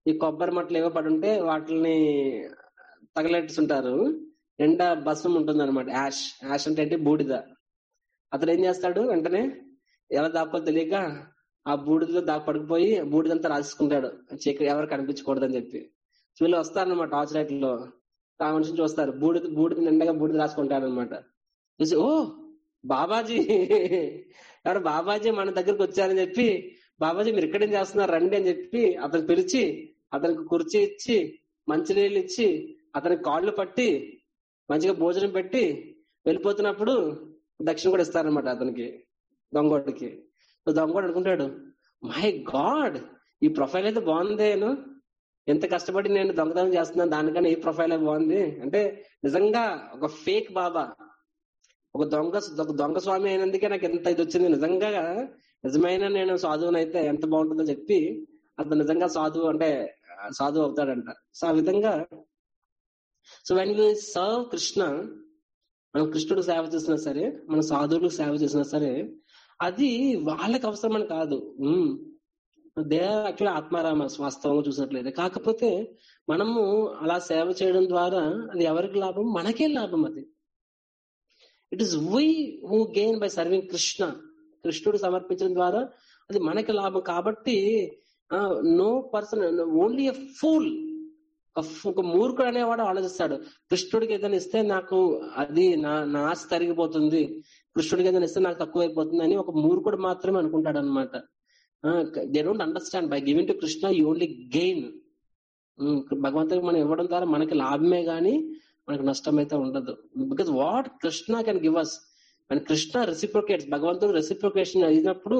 ఈ కొబ్బరి మట్టలు ఏవో పడి ఉంటే వాటిని తగలెట్టుకుంటారు నిండా భస్మం ఉంటుంది అనమాట యాష్ యాష్ అంటే ఏంటి బూడిద అతను ఏం చేస్తాడు వెంటనే ఎలా దాక్కో తెలియక ఆ బూడిదలో దాకా పడిపోయి బూడిదంతా రాసుకుంటాడు చీకటి ఎవరు కనిపించకూడదని చెప్పి వీళ్ళు వస్తారనమాట టార్చ్ లైట్ లో ఆ మనిషిని చూస్తారు బూడిద బూడిద నిండగా బూడిద రాసుకుంటాడు అనమాట చూసి ఓ బాబాజీ ఎవరు బాబాజీ మన దగ్గరకు వచ్చారని చెప్పి బాబాజీ మీరు ఇక్కడేం చేస్తున్నారు రండి అని చెప్పి అతను పిలిచి అతనికి కుర్చీ ఇచ్చి మంచినీళ్ళు ఇచ్చి అతని కాళ్ళు పట్టి మంచిగా భోజనం పెట్టి వెళ్ళిపోతున్నప్పుడు దక్షిణ కూడా ఇస్తారనమాట అతనికి దొంగోడికి దొంగోడు అనుకుంటాడు మై గాడ్ ఈ ప్రొఫైల్ అయితే బాగుందేను ఎంత కష్టపడి నేను దొంగతనం చేస్తున్నాను దానికన్నా ఈ ప్రొఫైల్ బాగుంది అంటే నిజంగా ఒక ఫేక్ బాబా ఒక దొంగ ఒక దొంగ స్వామి అయినందుకే నాకు ఎంత ఇది వచ్చింది నిజంగా నిజమైన నేను సాధువుని అయితే ఎంత బాగుంటుందో చెప్పి అతను నిజంగా సాధువు అంటే సాధువు అవుతాడంట సో ఆ విధంగా so when you serve Krishna మనం కృష్ణుడు సేవ చేసినా సరే మన సాధువులకు సేవ చేసినా సరే అది వాళ్ళకి అవసరమని కాదు దే యాక్చువల్లీ ఆత్మారామ వాస్తవంగా చూసినట్లయితే కాకపోతే మనము అలా సేవ చేయడం ద్వారా అది ఎవరికి లాభం మనకే లాభం అది it is why who gain by serving Krishna కృష్ణుడు సమర్పించడం ద్వారా అది మనకి లాభం కాబట్టి no person only a fool ఒక మూర్ఖుడు అనేవాడు ఆలోచిస్తాడు కృష్ణుడికి ఏదైనా ఇస్తే నాకు అది నా నా ఆశ తరిగిపోతుంది కృష్ణుడికి ఏదైనా ఇస్తే నాకు తక్కువ అయిపోతుంది అని ఒక మూర్ఖుడు మాత్రమే అనుకుంటాడు అనమాట they don't understand by giving to Krishna you only gain భగవంతుడికి మనం ఇవ్వడం ద్వారా మనకి లాభమే గాని మనకు నష్టం అయితే ఉండదు because what Krishna can give us and Krishna reciprocates భగవంతుడు రెసిప్రోకేషన్ అయినప్పుడు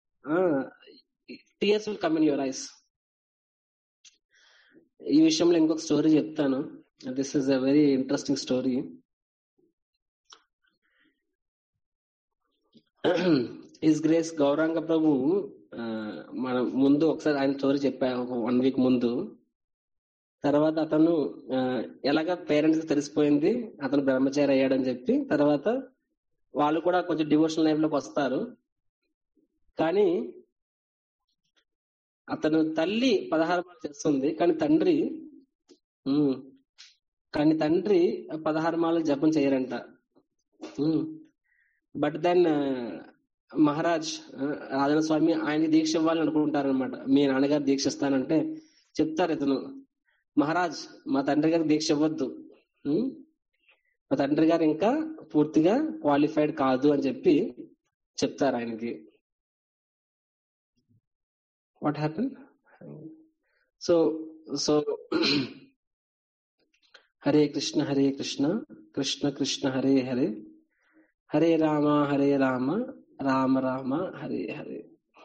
tears will come in your eyes ఈ విషయంలో ఇంకొక స్టోరీ చెప్తాను this is a very interesting story his grace Gauranga Prabhu మనం ముందు ఒకసారి ఆయన స్టోరీ చెప్పా ఒక వన్ వీక్ ముందు తర్వాత అతను ఎలాగ పేరెంట్స్ కి తెలిసిపోయింది అతను బ్రహ్మచారి అయ్యాడని చెప్పి తర్వాత వాళ్ళు కూడా కొంచెం డివోషనల్ లైఫ్ లోకి వస్తారు కానీ అతను తల్లి పదహారు మాలు చేస్తుంది కానీ తండ్రి కానీ తండ్రి పదహారు మాలు జపం చేయరంట బట్ దెన్ మహారాజ్ రాజన స్వామి ఆయన దీక్ష ఇవ్వాలని అనుకుంటారు అనమాట మీ నాన్నగారు దీక్ష ఇస్తానంటే చెప్తారు ఇతను మహారాజ్ మా తండ్రి గారికి దీక్ష ఇవ్వద్దు మా తండ్రి గారు ఇంకా పూర్తిగా క్వాలిఫైడ్ కాదు అని చెప్పి చెప్తారు ఆయనకి what happen so so Hare Krishna Hare Krishna Krishna Krishna Hare Hare Hare Rama Hare Rama Rama Rama Hare Hare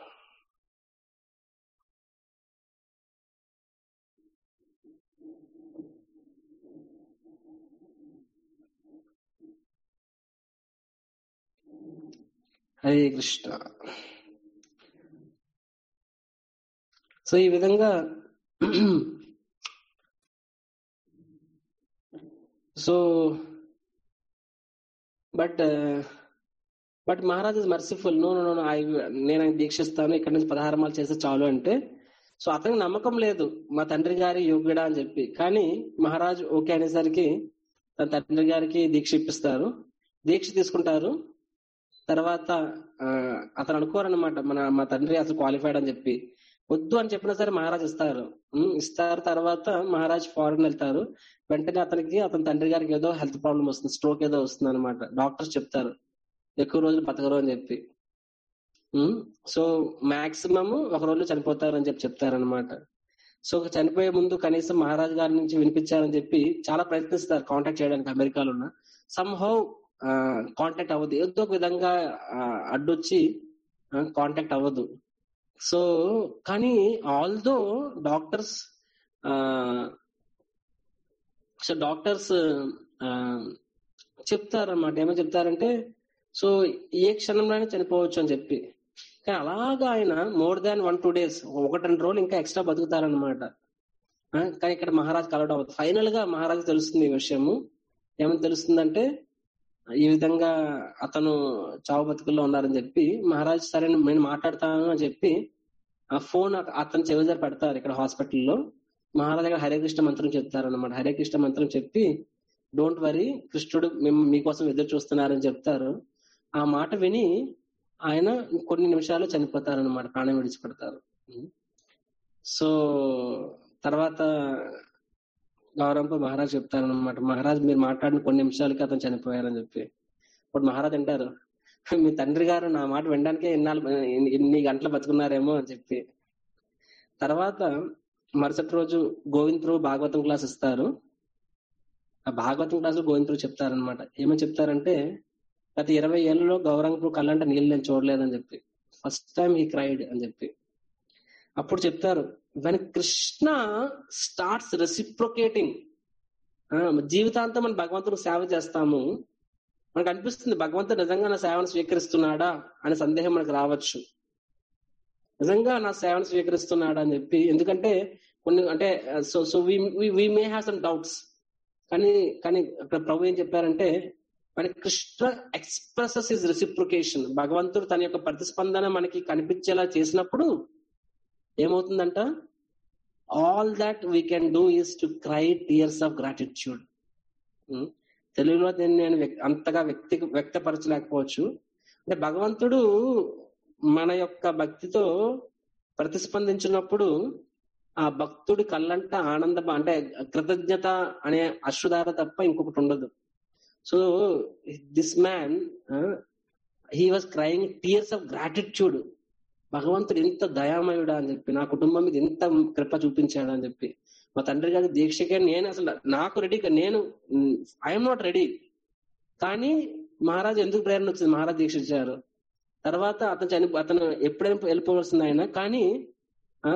Hare Krishna so ఈ విధంగా so but but Maharaj is merciful no no no I నేను ఆయన దీక్షిస్తాను ఇక్కడ నుంచి పదహారు మాలు చేస్తే చాలు అంటే సో అతనికి నమ్మకం లేదు మా తండ్రి గారి యోగ్యుడా అని చెప్పి కానీ మహారాజ్ ఓకే అనేసరికి తన తండ్రి గారికి దీక్ష ఇప్పిస్తారు దీక్ష తీసుకుంటారు తర్వాత అతను అనుకోరనమాట మన మా తండ్రి అసలు క్వాలిఫైడ్ అని చెప్పి వద్దు అని చెప్పినా సరే మహారాజ్ ఇస్తారు ఇస్తారు తర్వాత మహారాజ్ ఫారెన్ వెళ్తారు వెంటనే అతనికి అతని తండ్రి గారికి ఏదో హెల్త్ ప్రాబ్లం వస్తుంది స్ట్రోక్ ఏదో వస్తుంది అనమాట డాక్టర్స్ చెప్తారు ఎక్కువ రోజులు బతకరు అని చెప్పి సో మాక్సిమం ఒక రోజు చనిపోతారు అని చెప్పి చెప్తారనమాట సో చనిపోయే ముందు కనీసం మహారాజ్ గారి నుంచి వినిపించారని చెప్పి చాలా ప్రయత్నిస్తారు కాంటాక్ట్ చేయడానికి అమెరికాలో ఉన్న సమ్ హౌ కాంటాక్ట్ అవ్వదు ఏదో ఒక విధంగా అడ్డొచ్చి కాంటాక్ట్ అవ్వదు సో కానీ ఆల్దో డాక్టర్స్ సో డాక్టర్స్ చెప్తారన్నమాట ఏమో చెప్తారంటే సో ఏ క్షణంలోనే చనిపోవచ్చు అని చెప్పి కానీ అలాగా ఆయన more than one two days ఒకటి రెండు రోజులు ఇంకా ఎక్స్ట్రా బతుకుతారనమాట కానీ ఇక్కడ మహారాజ్ కలవడం అవుతుంది ఫైనల్ గా మహారాజ్ తెలుస్తుంది ఈ విషయము ఏమని తెలుస్తుందంటే ఈ విధంగా అతను చావు బతుకుల్లో ఉన్నారని చెప్పి మహారాజ్ సరే నేను మాట్లాడతాను అని చెప్పి ఆ ఫోన్ అతను చెవిజర్ పెడతారు ఇక్కడ హాస్పిటల్లో మహారాజు గారు హరే కృష్ణ మంత్రం చెప్తారన్నమాట హరే కృష్ణ మంత్రం చెప్పి డోంట్ వరీ కృష్ణుడు మేము మీకోసం ఎదురు చూస్తున్నారని చెప్తారు ఆ మాట విని ఆయన కొన్ని నిమిషాలు చనిపోతారన్నమాట ప్రాణం విడిచిపెడతారు సో తర్వాత గౌరవంప మహారాజ్ చెప్తారనమాట మహారాజ్ మీరు మాట్లాడిన కొన్ని నిమిషాలకి అతను చనిపోయారని చెప్పి ఇప్పుడు మహారాజ్ అంటారు మీ తండ్రి గారు నా మాట వినడానికే ఎన్నాళ్ళు ఎన్ని గంటలు బతుకున్నారేమో అని చెప్పి తర్వాత మరుసటి రోజు గోవింద్ ప్రభు భాగవతం క్లాస్ ఇస్తారు ఆ భాగవతం క్లాస్ లో గోవింద్ ప్రభు చెప్తారనమాట ఏమని చెప్తారంటే గత ఇరవై ఏళ్ళలో గౌరంగ ప్రభు కళ్ళంటే నీళ్ళు నేను చూడలేదని చెప్పి ఫస్ట్ టైం హీ క్రైడ్ అని చెప్పి అప్పుడు చెప్తారు వెన్ కృష్ణ స్టార్ట్స్ రెసిప్రొకేటింగ్ జీవితాంతం మనం భగవంతుడు సేవ చేస్తాము మనకు అనిపిస్తుంది భగవంతుడు నిజంగా నా సేవను స్వీకరిస్తున్నాడా అనే సందేహం మనకు రావచ్చు నిజంగా నా సేవను స్వీకరిస్తున్నాడా అని చెప్పి ఎందుకంటే కొన్ని అంటే so so we may have some doubts కానీ కానీ అక్కడ ప్రభు ఏం చెప్పారంటే మన కృష్ణ ఎక్స్ప్రెసెస్ ఇస్ రెసిప్రికేషన్ భగవంతుడు తన యొక్క ప్రతిస్పందన మనకి కనిపించేలా చేసినప్పుడు ఏమవుతుందంట all that we can do is to cry tears of gratitude తెలుగులో దీన్ని నేను అంతగా వ్యక్తి వ్యక్తపరచలేకపోవచ్చు అంటే భగవంతుడు మన యొక్క భక్తితో ప్రతిస్పందించినప్పుడు ఆ భక్తుడి కళ్ళంట ఆనంద అంటే కృతజ్ఞత అనే అశ్రుధార తప్ప ఇంకొకటి ఉండదు so this man he was crying tears of gratitude భగవంతుడు ఎంత దయామయుడా అని చెప్పి నా కుటుంబం మీద ఎంత కృప చూపించాడు అని చెప్పి మా తండ్రి గారి దీక్షకే నేను అసలు నాకు రెడీ నేను ఐఎమ్ నాట్ రెడీ కానీ మహారాజు ఎందుకు ప్రేరణ వచ్చింది మహారాజ్ దీక్ష ఇచ్చారు తర్వాత అతను చని అతను ఎప్పుడైనా వెళ్ళిపోవలసింది ఆయన కానీ ఆ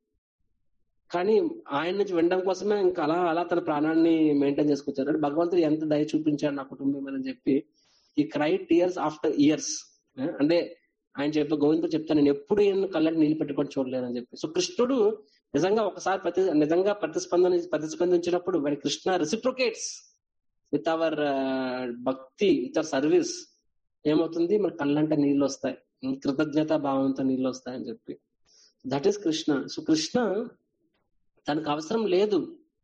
కానీ ఆయన నుంచి వినడం కోసమే ఇంకా అలా అలా తన ప్రాణాన్ని మెయింటైన్ చేసుకొచ్చారు అంటే భగవంతుడు ఎంత దయ చూపించాడు నా కుటుంబం అని చెప్పి ఈ క్రై టీయర్స్ ఆఫ్టర్ ఇయర్స్ అంటే ఆయన చెప్పి గోవింద చెప్తాను నేను ఎప్పుడు ఈయన కళ్ళని నీళ్ళు పెట్టుకొని చూడలేదని చెప్పి సో కృష్ణుడు నిజంగా ఒకసారి ప్రతి నిజంగా ప్రతిస్పందన ప్రతిస్పందించినప్పుడు మరి Krishna reciprocates with our bhakti with our service ఏమవుతుంది మన కళ్ళంటే నీళ్ళు వస్తాయి కృతజ్ఞత భావంతో నీళ్ళు వస్తాయని చెప్పి that is Krishna so Krishna తనకు అవసరం లేదు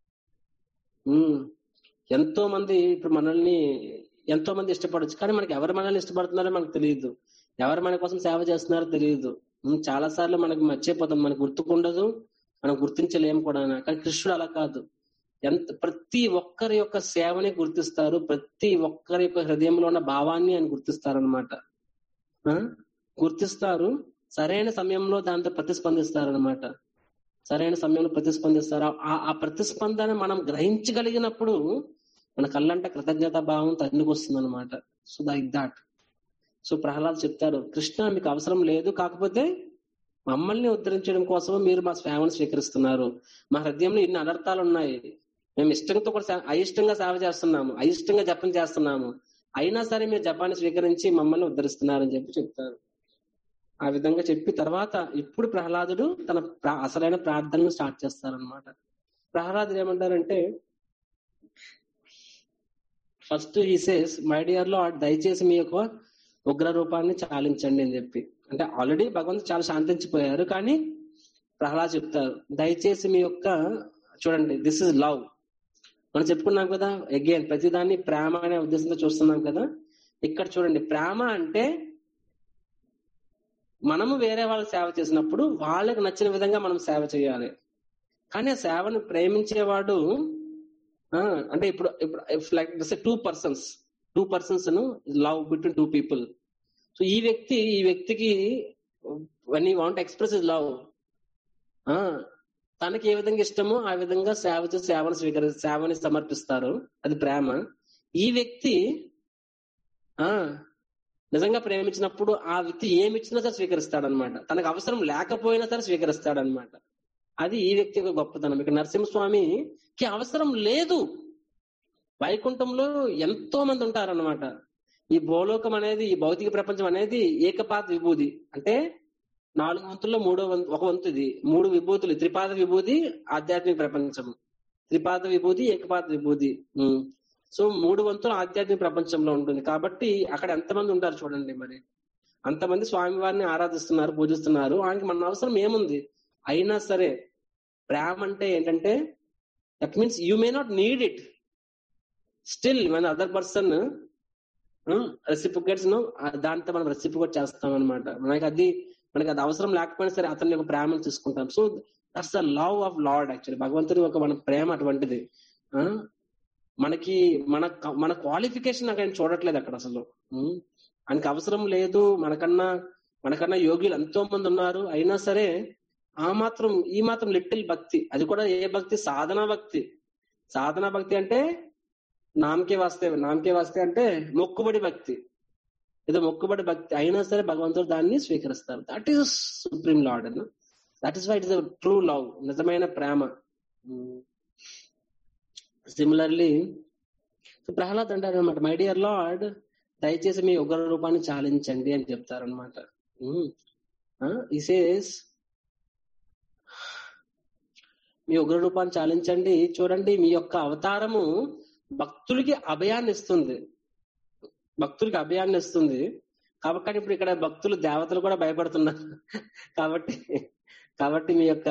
ఎంతో మంది ఇప్పుడు మనల్ని ఎంతో మంది ఇష్టపడచ్చు కానీ మనకి ఎవరు మనల్ని ఇష్టపడుతున్నారో మనకు తెలియదు ఎవరు మన కోసం సేవ చేస్తున్నారో తెలియదు చాలా సార్లు మనకు మర్చిపోతాం మనకు గుర్తుకుండదు మనం గుర్తించలేము కూడా కానీ కృష్ణుడు అలా కాదు ఎంత ప్రతి ఒక్కరి యొక్క సేవని గుర్తిస్తారు ప్రతి ఒక్కరి యొక్క హృదయంలో ఉన్న భావాన్ని ఆయన గుర్తిస్తారనమాట గుర్తిస్తారు సరైన సమయంలో దాంతో ప్రతిస్పందిస్తారనమాట సరైన సమయంలో ప్రతిస్పందిస్తారు ఆ ప్రతిస్పందన మనం గ్రహించగలిగినప్పుడు మన కళ్ళంట కృతజ్ఞత భావం తన్నుకు వస్తుంది అనమాట so like that so Prahlad చెప్తారు కృష్ణ మీకు అవసరం లేదు కాకపోతే మమ్మల్ని ఉద్ధరించడం కోసం మీరు మా సేవను స్వీకరిస్తున్నారు మా హృదయంలో ఇన్ని అనర్థాలు ఉన్నాయి మేము ఇష్టంతో కూడా అయిష్టంగా సేవ చేస్తున్నాము అయిష్టంగా జపం చేస్తున్నాము అయినా సరే మీరు జపాన్ని స్వీకరించి మమ్మల్ని ఉద్ధరిస్తున్నారని చెప్పి చెప్తారు ఆ విధంగా చెప్పి తర్వాత ఇప్పుడు ప్రహ్లాదుడు తన అసలైన ప్రార్థనను స్టార్ట్ చేస్తారనమాట ప్రహ్లాదుడు ఏమంటారంటే ఫస్ట్ ఈ సేస్ మై డియర్ లో దయచేసి మీ యొక్క ఉగ్ర రూపాన్ని చాలించండి అని చెప్పి అంటే ఆల్రెడీ భగవంతుడు చాలా శాంతించిపోయారు కానీ ప్రహ్లాద్ చెప్తారు దయచేసి మీ యొక్క చూడండి దిస్ ఇస్ లవ్ మనం చెప్పుకున్నాం కదా అగైన్ ప్రతిదాన్ని ప్రేమ అనే ఉద్దేశంతో చూస్తున్నాం కదా ఇక్కడ చూడండి ప్రేమ అంటే మనము వేరే వాళ్ళకి సేవ చేసినప్పుడు వాళ్ళకి నచ్చిన విధంగా మనం సేవ చేయాలి కానీ ఆ సేవను ప్రేమించేవాడు అంటే ఇప్పుడు ఇప్పుడు like two persons two persons love between two people so ఈ వ్యక్తి ఈ వ్యక్తికి వన్ ఈ వాంట్ ఎక్స్ప్రెస్ ఇస్ లవ్ తనకి ఏ విధంగా ఇష్టమో ఆ విధంగా సేవ చేసి సేవను స్వీకరి సేవని సమర్పిస్తారు అది ప్రేమ ఈ వ్యక్తి ఆ నిజంగా ప్రేమించినప్పుడు ఆ వ్యక్తి ఏమి ఇచ్చినా సరే స్వీకరిస్తాడనమాట తనకు అవసరం లేకపోయినా సరే స్వీకరిస్తాడనమాట అది ఈ వ్యక్తి యొక్క గొప్పతనం ఇక నరసింహస్వామికి అవసరం లేదు వైకుంఠంలో ఎంతో మంది ఉంటారన్నమాట ఈ భూలోకం అనేది ఈ భౌతిక ప్రపంచం అనేది ఏకపాత విభూది అంటే నాలుగు వంతుల్లో మూడో వంతు ఒక వంతు ఇది మూడు విభూతులు త్రిపాద విభూది ఆధ్యాత్మిక ప్రపంచం త్రిపాద విభూది ఏకపాత విభూది సో మూడు వంతులు ఆధ్యాత్మిక ప్రపంచంలో ఉంటుంది కాబట్టి అక్కడ ఎంతమంది ఉంటారు చూడండి మరి అంతమంది స్వామివారిని ఆరాధిస్తున్నారు పూజిస్తున్నారు ఆయనకి మన అవసరం ఏముంది అయినా సరే ప్రేమ అంటే ఏంటంటే that means you may not need it still మన అదర్ పర్సన్ రెసిపికేట్స్ ను దాంతో మనం రెసిపికేట్ చేస్తాం అనమాట మనకి అది మనకి అది అవసరం లేకపోయినా సరే అతని యొక్క ప్రేమను తీసుకుంటాం so that's the love of Lord actually భగవంతుని ఒక మన ప్రేమ అటువంటిది ఆ? మనకి మన మన క్వాలిఫికేషన్ ఆయన చూడట్లేదు అక్కడ అసలు ఉం? ఆయనకి అవసరం లేదు మనకన్నా మనకన్నా యోగ్యులు ఎంతో మంది ఉన్నారు అయినా సరే ఆ మాత్రం ఈ మాత్రం లిటిల్ భక్తి అది కూడా ఏ భక్తి సాధన భక్తి సాధన భక్తి అంటే నామకే వాస్తే నామకే వాస్తే అంటే మొక్కుబడి భక్తి ఏదో మొక్కుబడి భక్తి అయినా సరే భగవంతుడు దాన్ని స్వీకరిస్తారు దట్ ఈస్ సుప్రీం లార్డ్ అన్న that is why it is true love నిజమైన ప్రేమ సిమిలర్లీ ప్రహ్లాద్ అంటారు అనమాట మై డియర్ లార్డ్ దయచేసి మీ ఉగ్ర రూపాన్ని చాలించండి అని చెప్తారనమాట ఇసేస్ మీ ఉగ్ర రూపాన్ని చాలించండి చూడండి మీ యొక్క అవతారము భక్తులకి అభయాన్ని ఇస్తుంది భక్తులకి అభయాన్ని ఇస్తుంది కాబట్టి ఇప్పుడు ఇక్కడ భక్తులు దేవతలు కూడా భయపడుతున్నారు కాబట్టి కాబట్టి మీ యొక్క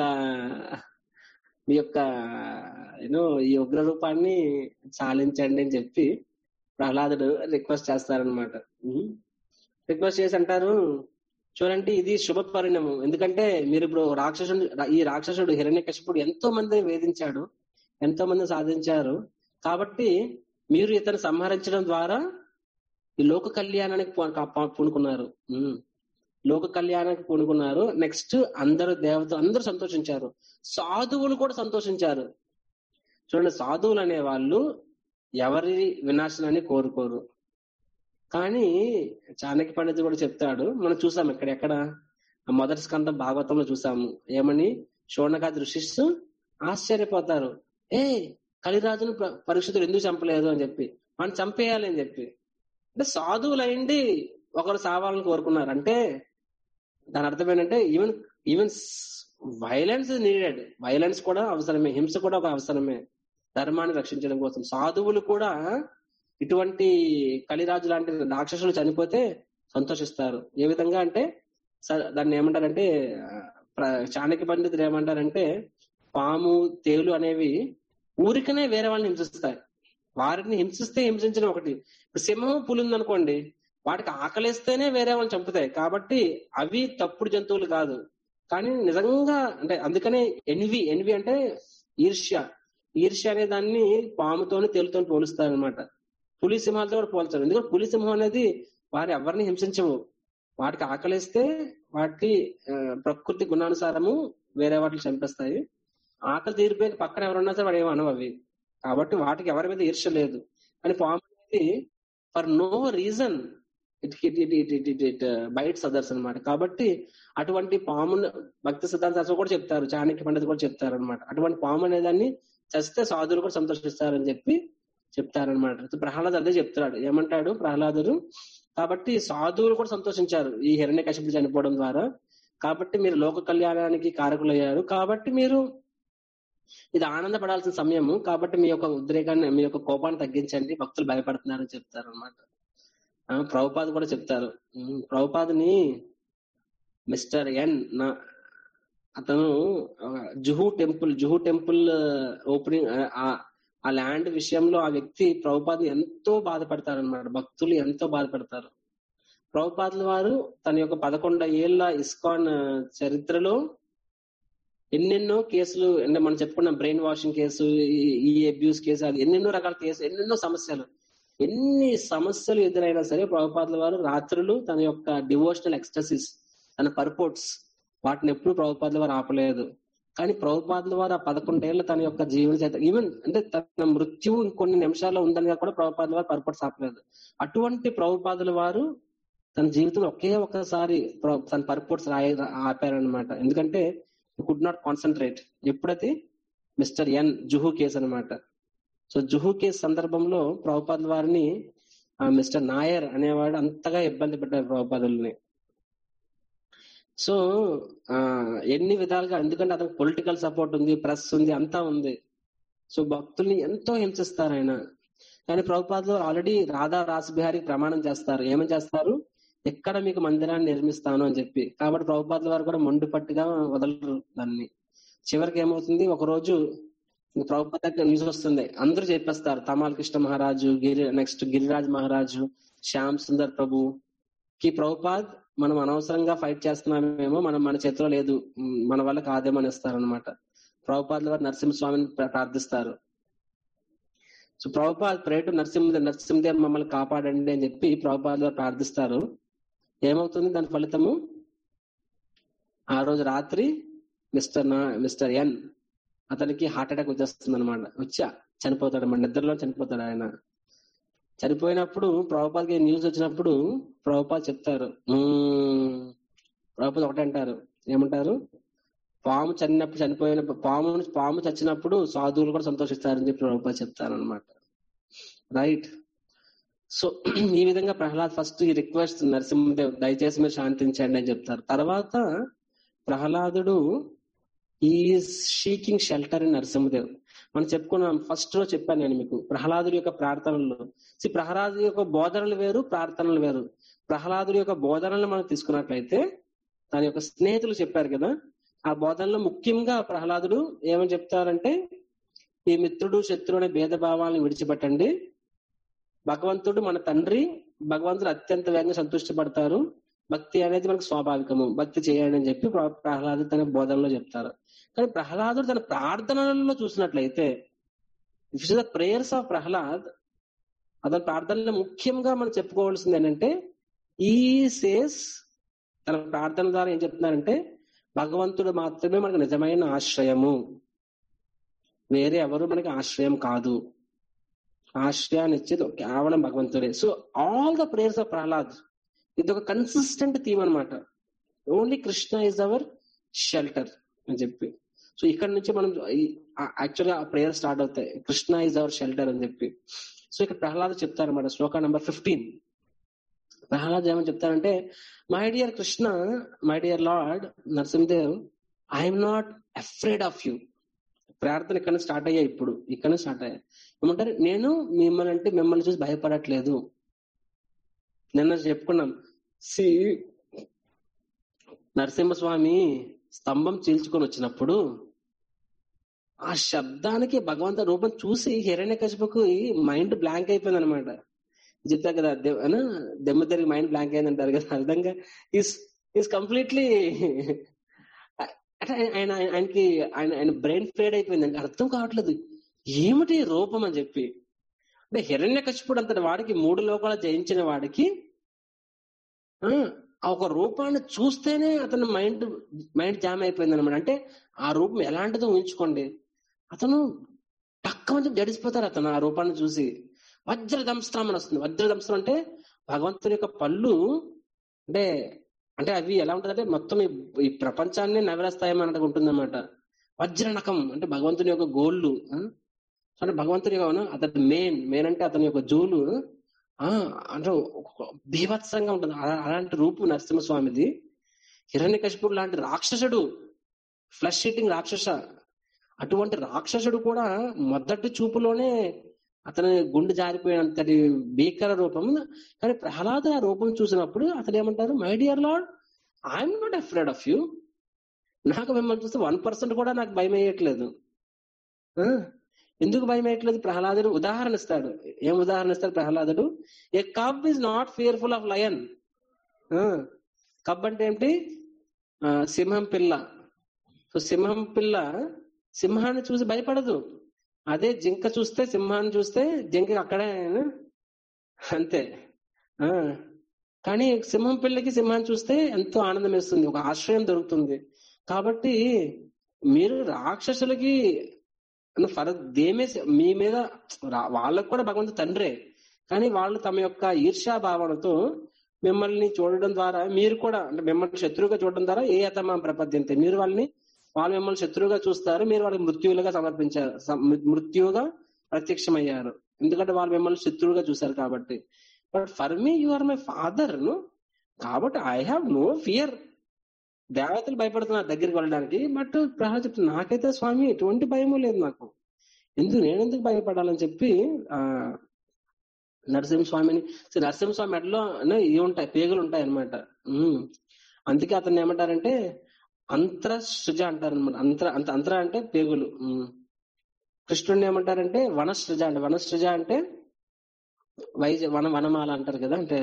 మీ యొక్క యూనో ఈ ఉగ్ర రూపాన్ని చాలించండి అని చెప్పి ప్రహ్లాదుడు రిక్వెస్ట్ చేస్తారనమాట రిక్వెస్ట్ చేసి అంటారు చూడండి ఇది శుభ పరిణామం ఎందుకంటే మీరు ఇప్పుడు రాక్షసుడు ఈ రాక్షసుడు హిరణ్యకశిపుడు ఎంతో మందిని వేధించాడు ఎంతో మంది సాధించారు కాబట్టి మీరు ఇతను సంహరించడం ద్వారా ఈ లోక కళ్యాణానికి పూ- కా- పూనుకున్నారు ఉమ్. లోక కళ్యాణానికి పూనుకున్నారు నెక్స్ట్ అందరు దేవతలు అందరూ సంతోషించారు సాధువులు కూడా సంతోషించారు చూడండి సాధువులు అనే వాళ్ళు ఎవరి వినాశనాన్ని కోరుకోరు కానీ చాణక్య పండితుడు కూడా చెప్తాడు మనం చూసాం ఇక్కడ ఎక్కడ ఆ మొదటి స్కందం భాగవతంలో చూసాము ఏమని శోణకాది ఋషిస్తూ ఆశ్చర్యపోతారు ఏ కలిరాజును ప- పరీక్షితుడు ఎందుకు చంపలేదు అని చెప్పి మనం చంపేయాలి అని చెప్పి అంటే సాధువులు అయింది ఒకరు సావాలని కోరుకున్నారు అంటే దాని అర్థం ఏంటంటే even even violence needed violence కూడా అవసరమే హింస కూడా ఒక అవసరమే ధర్మాన్ని రక్షించడం కోసం సాధువులు కూడా ఇటువంటి కలిరాజు లాంటి రాక్షసులు చనిపోతే సంతోషిస్తారు ఏ విధంగా అంటే స- దాన్ని ఏమంటారంటే ఆ, ప్ర- చాణక్య పండితులు ఏమంటారంటే పాము తేలు అనేవి ఊరికనే వేరే వాళ్ళని హింసిస్తాయి వారిని హింసిస్తే హింసించడం ఒకటి ఇప్పుడు సింహం పులి ఉందనుకోండి వాటికి ఆకలిస్తేనే వేరే వాళ్ళని చంపుతాయి కాబట్టి అవి తప్పుడు జంతువులు కాదు కానీ నిజంగా అంటే అందుకనే ఎన్వి ఎన్వి అంటే ఈర్ష్య ఈర్ష్య అనే దాన్ని పాముతోని తేలుతో పోలుస్తారు అనమాట పులి సింహాలతో కూడా పోల్చారు ఎందుకంటే పులి సింహం అనేది వారి ఎవరిని హింసించవు వాటికి ఆకలిస్తే వాటి ఆ, ప్రకృతి గుణానుసారము వేరే వాటిని చంపేస్తాయి ఆకలి తీరిపోయి పక్కన ఎవరున్నా సరే వాడు ఏమో అనవు అవి కాబట్టి వాటికి ఎవరి మీద ఈర్ష్య లేదు కానీ పాము అనేది for no reason it it it it it it bites others అనమాట కాబట్టి అటువంటి పాము భక్తి సిద్ధాంత శాస్త్రం కూడా చెప్తారు చాణక్య పండిత్ కూడా చెప్తారు అనమాట అటువంటి పాము అనేదాన్ని చస్తే సాధువులు కూడా సంతోషిస్తారని చెప్పి చెప్తారనమాట ప్రహ్లాద్ అదే చెప్తాడు ఏమంటాడు ప్రహ్లాదుడు కాబట్టి సాధువులు కూడా సంతోషించారు ఈ హిరణ్య కశిపుడు చనిపోవడం ద్వారా కాబట్టి మీరు లోక కళ్యాణానికి కారకులయ్యారు కాబట్టి మీరు ఇది ఆనందపడాల్సిన సమయము కాబట్టి మీ యొక్క ఉద్రేకాన్ని మీ యొక్క కోపాన్ని తగ్గించండి భక్తులు భయపడుతున్నారని చెప్తారు అనమాట ప్రభుపాద్ కూడా చెప్తారు ఉమ్, ప్రభుపాద్ని మిస్టర్ ఎన్ నా అతను ఆ, Juhu temple Juhu temple opening ఆ ల్యాండ్ విషయంలో ఆ వ్యక్తి ప్రభుపాద్ ఎంతో బాధపడతారన్నమాట భక్తులు ఎంతో బాధపడతారు ప్రభుపాదుల వారు తన యొక్క పదకొండు ఏళ్ల ఇస్కాన్ ఆ, చరిత్రలో ఎన్నెన్నో కేసులు అంటే మనం చెప్పుకున్న బ్రెయిన్ వాషింగ్ కేసు ఈ- ఈ అబ్యూస్ కేసు అది ఎన్నెన్నో రకాల కేసు ఎన్నెన్నో సమస్యలు ఎన్ని సమస్యలు ఎదురైనా సరే ప్రభుపాదుల వారు రాత్రులు తన యొక్క డివోషనల్ ఎక్స్టసిస్ తన పర్పోర్ట్స్ వాటిని ఎప్పుడు ప్రభుపాదుల వారు ఆపలేదు కానీ ప్రభుపాదుల వారు ఆ పదకొండేళ్ల తన యొక్క జీవన చేత ఈవెన్ అంటే తన మృత్యువు ఇంకొన్ని నిమిషాల్లో ఉందని కూడా ప్రభుపాదుల వారు పర్పోర్ట్స్ ఆపలేదు అటువంటి ప్రభుపాదుల వారు తన జీవితంలో ఒకే ఒక్కసారి ప్ర- తన పర్పోర్ట్స్ రాయ ఆపారనమాట ఎందుకంటే కుడ్ నాట్ కాన్సన్ట్రేట్ ఎప్పుడైతే మిస్టర్ ఎన్ జుహు కేసు అన్నమాట సో జుహు కేసు సందర్భంలో ప్రభుపాద్ వారిని ఆ మిస్టర్ నాయర్ అనేవాడు అంతగా ఇబ్బంది పెట్టారు ప్రభుపాదుల్ని సో ఆ ఎన్ని విధాలుగా ఎందుకంటే అతనికి పొలిటికల్ సపోర్ట్ ఉంది ప్రెస్ ఉంది అంతా ఉంది సో భక్తుల్ని ఎంతో హింసిస్తారు ఆయన కానీ ప్రభుపాదులు ఆల్రెడీ రాధా రాసబిహారికి ప్రమాణం చేస్తారు ఏమని చేస్తారు ఎక్కడ మీకు మందిరాన్ని నిర్మిస్తాను అని చెప్పి కాబట్టి ప్రభుపాదుల వారు కూడా మొండి పట్టుగా వదలరు దాన్ని చివరికి ఏమవుతుంది ఒక రోజు ప్రభుత్వ దగ్గర న్యూస్ వస్తుంది అందరూ చెప్పేస్తారు తమాల్ కృష్ణ మహారాజు గిరి నెక్స్ట్ గిరిరాజ్ మహారాజు శ్యామ్ సుందర్ ప్రభు కి ప్రభుపాద్ మనం అనవసరంగా ఫైట్ చేస్తున్నామేమో మనం మన చేతిలో లేదు ఉమ్, మన వల్ల కాదేమో అని ఇస్తారనమాట ప్రభుపాదుల వారు నరసింహస్వామిని ప్ర- ప్రార్థిస్తారు సో ప్రభుపాద్ ప్రేటు నరసింహ నరసింహదేవ్ మమ్మల్ని కాపాడండి అని చెప్పి ప్రభుపాదుల వారు ప్రార్థిస్తారు ఏమవుతుంది దాని ఫలితము ఆ రోజు రాత్రి మిస్టర్ నా మిస్టర్ ఎన్ అతనికి హార్ట్ అటాక్ వచ్చేస్తుంది అనమాట వచ్చా చనిపోతాడు మన నిద్రలో చనిపోతాడు ఆయన చనిపోయినప్పుడు ప్రభుపాదకి న్యూస్ వచ్చినప్పుడు ప్రభుపాద్ చెప్తారు "మ్మ్." ప్రభుపాద్ ఒకటే అంటారు ఏమంటారు పాము చనినప్పుడు చనిపోయిన పాము పాము చచ్చినప్పుడు సాధువులు కూడా సంతోషిస్తారని చెప్పి ప్రభుపాద్ చెప్తారు అనమాట రైట్ సో ఈ విధంగా ప్రహ్లాద్ ఫస్ట్ ఈ రిక్వెస్ట్ నరసింహదేవ్ దయచేసి మీరు శాంతించండి అని చెప్తారు తర్వాత ప్రహ్లాదుడు ఈ షీకింగ్ షెల్టర్ ఇన్ నరసింహదేవ్ మనం చెప్పుకున్నాం ఫస్ట్ లో చెప్పాను నేను మీకు ప్రహ్లాదుడి యొక్క ప్రార్థనలు See, ప్రహ్లాదుడి యొక్క బోధనలు వేరు ప్రార్థనలు వేరు ప్రహ్లాదుడి యొక్క బోధనలు మనం తీసుకున్నట్లయితే తన యొక్క స్నేహితులు చెప్పారు కదా ఆ బోధనలో ముఖ్యంగా ప్రహ్లాదుడు ఏమని చెప్తారంటే ఈ మిత్రుడు శత్రువు అనే భేదభావాలను విడిచిపెట్టండి భగవంతుడు మన తండ్రి భగవంతుడు అత్యంత వేగంగా సంతృష్టి పడతారు భక్తి అనేది మనకు స్వాభావికము భక్తి చేయండి అని చెప్పి ప్ర- ప్రహ్లాదుడు తన బోధనలో చెప్తారు కానీ ప్రహ్లాదుడు తన ప్రార్థనలలో చూసినట్లయితే if the prayers of Prahlad అతని ప్రార్థనలో ముఖ్యంగా మనం చెప్పుకోవాల్సింది ఏంటంటే ఈ సేస్ తన ప్రార్థన ద్వారా ఏం చెప్తున్నారంటే భగవంతుడు మాత్రమే మనకు నిజమైన ఆశ్రయము వేరే ఎవరు మనకి ఆశ్రయం కాదు ఆశ్రయాన్ని ఇచ్చేది కేవలం భగవంతుడే so all the prayers of Prahlad ఇది ఒక కన్సిస్టెంట్ థీమ్ అన్నమాట only Krishna is our shelter అని చెప్పి సో ఇక్కడ నుంచి మనం యాక్చువల్గా ఆ ప్రేయర్ స్టార్ట్ అవుతాయి కృష్ణ ఇస్ అవర్ షెల్టర్ అని చెప్పి సో ఇక్కడ ప్రహ్లాద్ చెప్తారన్నమాట శ్లోక నెంబర్ ఫిఫ్టీన్ ప్రహ్లాద్ ఏమని చెప్తారంటే my dear Krishna my dear Lord Narasimhadev I'm not afraid of you ప్రార్థన ఇక్కడ నుంచి స్టార్ట్ అయ్యాయి ఇప్పుడు ఇక్కడ నుంచి స్టార్ట్ అయ్యాయి ఏమంటారు నేను మిమ్మల్ని అంటే మిమ్మల్ని చూసి భయపడట్లేదు నిన్న చెప్పుకున్నాం సి నరసింహస్వామి స్తంభం చీల్చుకొని వచ్చినప్పుడు ఆ శబ్దానికి భగవంత రూపం చూసి హిరణ్య కశిపకు మైండ్ బ్లాంక్ అయిపోయింది అనమాట చెప్తారు కదా దె- అనా? దెమ్మ తిరిగి మైండ్ బ్లాంక్ అయింది అంటారు కదా ఆ విధంగా ఈస్ ఈస్ కంప్లీట్లీ అంటే ఆయన- ఆయన ఆయనకి ఆయన ఆయన బ్రెయిన్ ఫేడ్ అయిపోయింది అంటే అర్థం కావట్లేదు ఏమిటి ఈ రూపం అని చెప్పి అంటే హిరణ్య కశిపుడు అంతటి వాడికి మూడు లోకాలు జయించిన వాడికి ఆ ఆ ఒక రూపాన్ని చూస్తేనే అతని మైండ్ మైండ్ జామ్ అయిపోయింది అనమాట అంటే ఆ రూపం ఎలాంటిదో ఊహించుకోండి అతను పక్కన జడిసిపోతారు అతను ఆ రూపాన్ని చూసి వజ్రదంస్త్రం అని వస్తుంది వజ్రదంస్త్రం అంటే భగవంతుని యొక్క పళ్ళు అంటే అంటే అవి ఎలా ఉంటుందంటే మొత్తం ఈ- ఈ ప్రపంచాన్ని నవరేస్తాయేమో అన్నట్టు ఉంటుంది అనమాట వజ్రనకం అంటే భగవంతుని యొక్క గోళ్ళు ఆ? అంటే భగవంతుని యొక్క అవునా? అతని మెయిన్ మెయిన్ అంటే అతని యొక్క జోలు ఆ అంటే ఒక బీభత్సంగా ఉంటుంది అలా- అలాంటి రూపు నరసింహస్వామిది హిరణ్యకశిపుడు లాంటి రాక్షసుడు ఫ్లష్ ఈటింగ్ రాక్షస అటువంటి రాక్షసుడు కూడా మొదటి చూపులోనే అతని గుండె జారిపోయినంతటి భీకర రూపం కానీ ప్రహ్లాద ఆ రూపం చూసినప్పుడు అతను ఏమంటారు my dear Lord I'm not afraid of you నాకు మిమ్మల్ని చూస్తే వన్ పర్సెంట్ కూడా నాకు భయం వేయట్లేదు ఆ? ఎందుకు భయం వేయట్లేదు ప్రహ్లాదుడు ఉదాహరణ ఇస్తాడు ఏం ఉదాహరణ ఇస్తాడు ప్రహ్లాదుడు a cub is not fearful of lion cub అంటే ఏంటి ఆ, సింహం పిల్ల సో సింహం పిల్ల సింహాన్ని చూసి భయపడదు అదే జింక చూస్తే సింహాన్ని చూస్తే జింక అక్కడే అంతే ఆ కానీ సింహం పిల్లకి సింహాన్ని చూస్తే ఎంతో ఆనందం వేస్తుంది ఒక ఆశ్రయం దొరుకుతుంది కాబట్టి మీరు రాక్షసులకి ఫర్ దేమే మీ మీద రా- వాళ్ళకు కూడా భగవంతు తండ్రే కానీ వాళ్ళు తమ యొక్క ఈర్ష్యా భావనతో మిమ్మల్ని చూడడం ద్వారా మీరు కూడా అంటే మిమ్మల్ని శత్రువుగా చూడడం ద్వారా ఏ అతమా ప్రపద్యంతే మీరు వాళ్ళని వాళ్ళు మిమ్మల్ని శత్రువుగా చూస్తారు మీరు వాళ్ళకి మృత్యువులుగా సమర్పించారు సమ- మృత్యువుగా ప్రత్యక్షమయ్యారు ఎందుకంటే వాళ్ళు మిమ్మల్ని శత్రువుగా చూశారు కాబట్టి but for me you are my father కాబట్టి ఐ హావ్ నో ఫియర్ దేవతలు భయపడుతున్నారు దగ్గరికి వెళ్ళడానికి బట్ ప్రహ్లాద్ చెప్తున్నా నాకైతే స్వామి ఎటువంటి భయము లేదు నాకు ఎందుకు నేను ఎందుకు భయపడాలని చెప్పి ఆ నరసింహస్వామిని సో నరసింహస్వామి మెడలో ఇవి ఉంటాయి పేగులు ఉంటాయి అనమాట అందుకే అతన్ని ఏమంటారంటే అంతర సృజ అంటారు అనమాట అంతర అంత అంతర అంటే పేగులు ఉమ్. కృష్ణుడిని ఏమంటారంటే వనసృజ అంటే వనసృజ అంటే వైజ వన వనమాల అంటారు కదా అంటే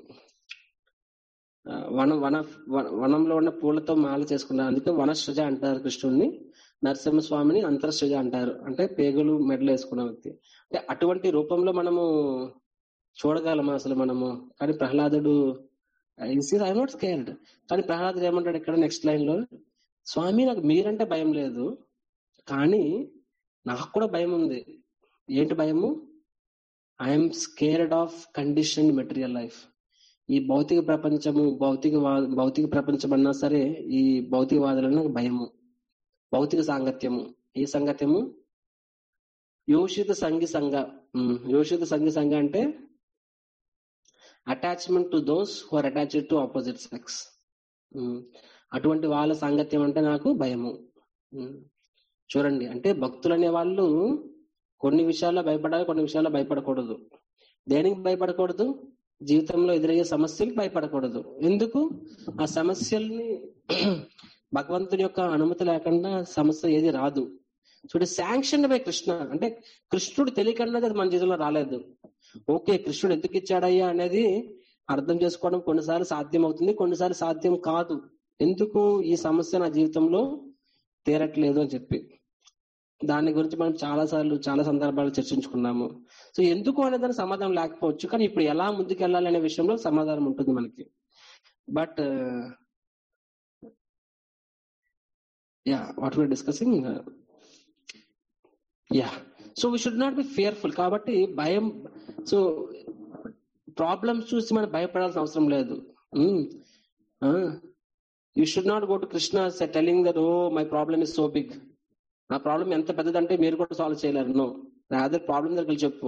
ఆ, వన వన వన- వనంలో ఉన్న పూలతో మాల చేసుకుంటారు అందుకే వనసృజ అంటారు కృష్ణుడిని నరసింహస్వామిని అంతరసృజ అంటారు అంటే పేగులు మెడలు వేసుకున్న వ్యక్తి అంటే అటువంటి రూపంలో మనము చూడగలము అసలు మనము కానీ ప్రహ్లాదుడు ఐ నాట్ స్కేర్డ్ కానీ ప్రహ్లాదుడు ఏమంటాడు ఇక్కడ నెక్స్ట్ లైన్ లో స్వామి నాకు మీరంటే భయం లేదు కానీ నాకు కూడా భయం ఉంది ఏంటి భయము I'm scared of condition material life ఈ భౌతిక ప్రపంచము భౌతిక వా- భౌతిక ప్రపంచం అన్నా సరే ఈ భౌతికవాదులను నాకు భయము భౌతిక సాంగత్యము ఈ సంగత్యము యోషిత సంగి సంఘ ఉమ్, యోషిత సంగి సంఘ అంటే attachment to those who are attached to opposite sex అటువంటి వాళ్ళ సాంగత్యం అంటే నాకు భయము ఉమ్, చూడండి అంటే భక్తులు అనే వాళ్ళు కొన్ని విషయాల్లో భయపడాలి కొన్ని విషయాల్లో భయపడకూడదు దేనికి భయపడకూడదు జీవితంలో ఎదురయ్యే సమస్యలకు భయపడకూడదు ఎందుకు ఆ సమస్యల్ని భగవంతుని యొక్క అనుమతి లేకుండా సమస్య ఏది రాదు చూడు శాంక్షన్ బై కృష్ణ అంటే కృష్ణుడు తెలియకుండా అది మన జీవితంలో రాలేదు ఓకే కృష్ణుడు ఎందుకు ఇచ్చాడయ్యా అనేది అర్థం చేసుకోవడం కొన్నిసార్లు సాధ్యం అవుతుంది కొన్నిసార్లు సాధ్యం కాదు ఎందుకు ఈ సమస్య నా జీవితంలో తీరట్లేదు అని చెప్పి దాని గురించి మనం చాలా సార్లు చాలా సందర్భాలు చర్చించుకున్నాము సో ఎందుకు అనే దానికి సమాధానం లేకపోవచ్చు కానీ ఇప్పుడు ఎలా ముందుకు వెళ్ళాలి అనే విషయంలో సమాధానం ఉంటుంది మనకి but yeah what we're discussing yeah so we should not be fearful కాబట్టి భయం సో ప్రాబ్లమ్స్ చూసి మనం భయపడాల్సిన అవసరం లేదు you should not go to Krishna telling that oh my problem is so big నా ప్రాబ్లం ఎంత పెద్దదంటే మీరు కూడా సాల్వ్ చేయలేరు నో రాదర్ ప్రాబ్లం దగ్గర చెప్పు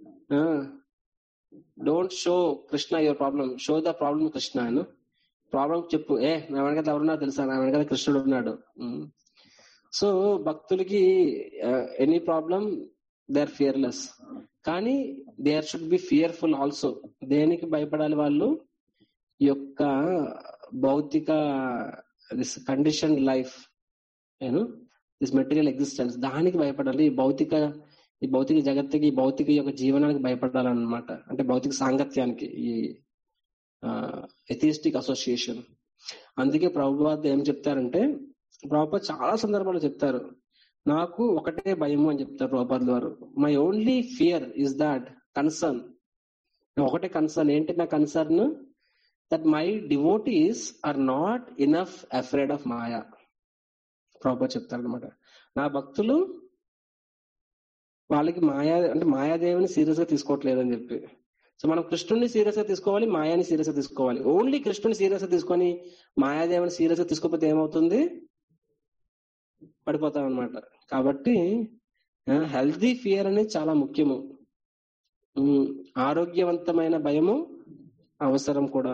don't show Krishna your problem show the problem Krishna అను ప్రాబ్లం చెప్పు ఏ నా వెనకాల ఎవరున్నా తెలుసా నా వెనకాల కృష్ణుడు ఉన్నాడు సో భక్తులకి any problem they are fearless కానీ they are should be fearful also దేనికి భయపడాలి వాళ్ళు ఈ యొక్క భౌతిక దిస్ కండిషన్ లైఫ్ నేను దిస్ మెటీరియల్ ఎగ్జిస్టెన్స్ దానికి భయపడాలి ఈ భౌతిక ఈ భౌతిక జగత్తుకి ఈ భౌతిక యొక్క జీవనానికి భయపడాలన్నమాట అంటే భౌతిక సాంగత్యానికి ఈ ఎథిస్టిక్ అసోసియేషన్ అందుకే ప్రభుపాద్ ఏం చెప్తారంటే ప్రభుపాద్ చాలా సందర్భాలు చెప్తారు నాకు ఒకటే భయము అని చెప్తారు ప్రభుపాద్ వారు my only fear is that concern ఒకటే కన్సర్న్ ఏంటి నా concern that my devotees are not enough afraid of maya Prabhupad చెప్తారు అనమాట నా భక్తులు వాళ్ళకి మాయా అంటే మాయాదేవిని సీరియస్ గా తీసుకోవట్లేదు అని చెప్పి సో మనం కృష్ణుడిని సీరియస్ గా తీసుకోవాలి మాయాని సీరియస్ గా తీసుకోవాలి ఓన్లీ కృష్ణుని సీరియస్ గా తీసుకొని మాయాదేవిని సీరియస్ గా తీసుకోకపోతే ఏమవుతుంది పడిపోతాం అనమాట కాబట్టి హెల్తీ ఫియర్ అనేది చాలా ముఖ్యము ఆరోగ్యవంతమైన భయము అవసరం కూడా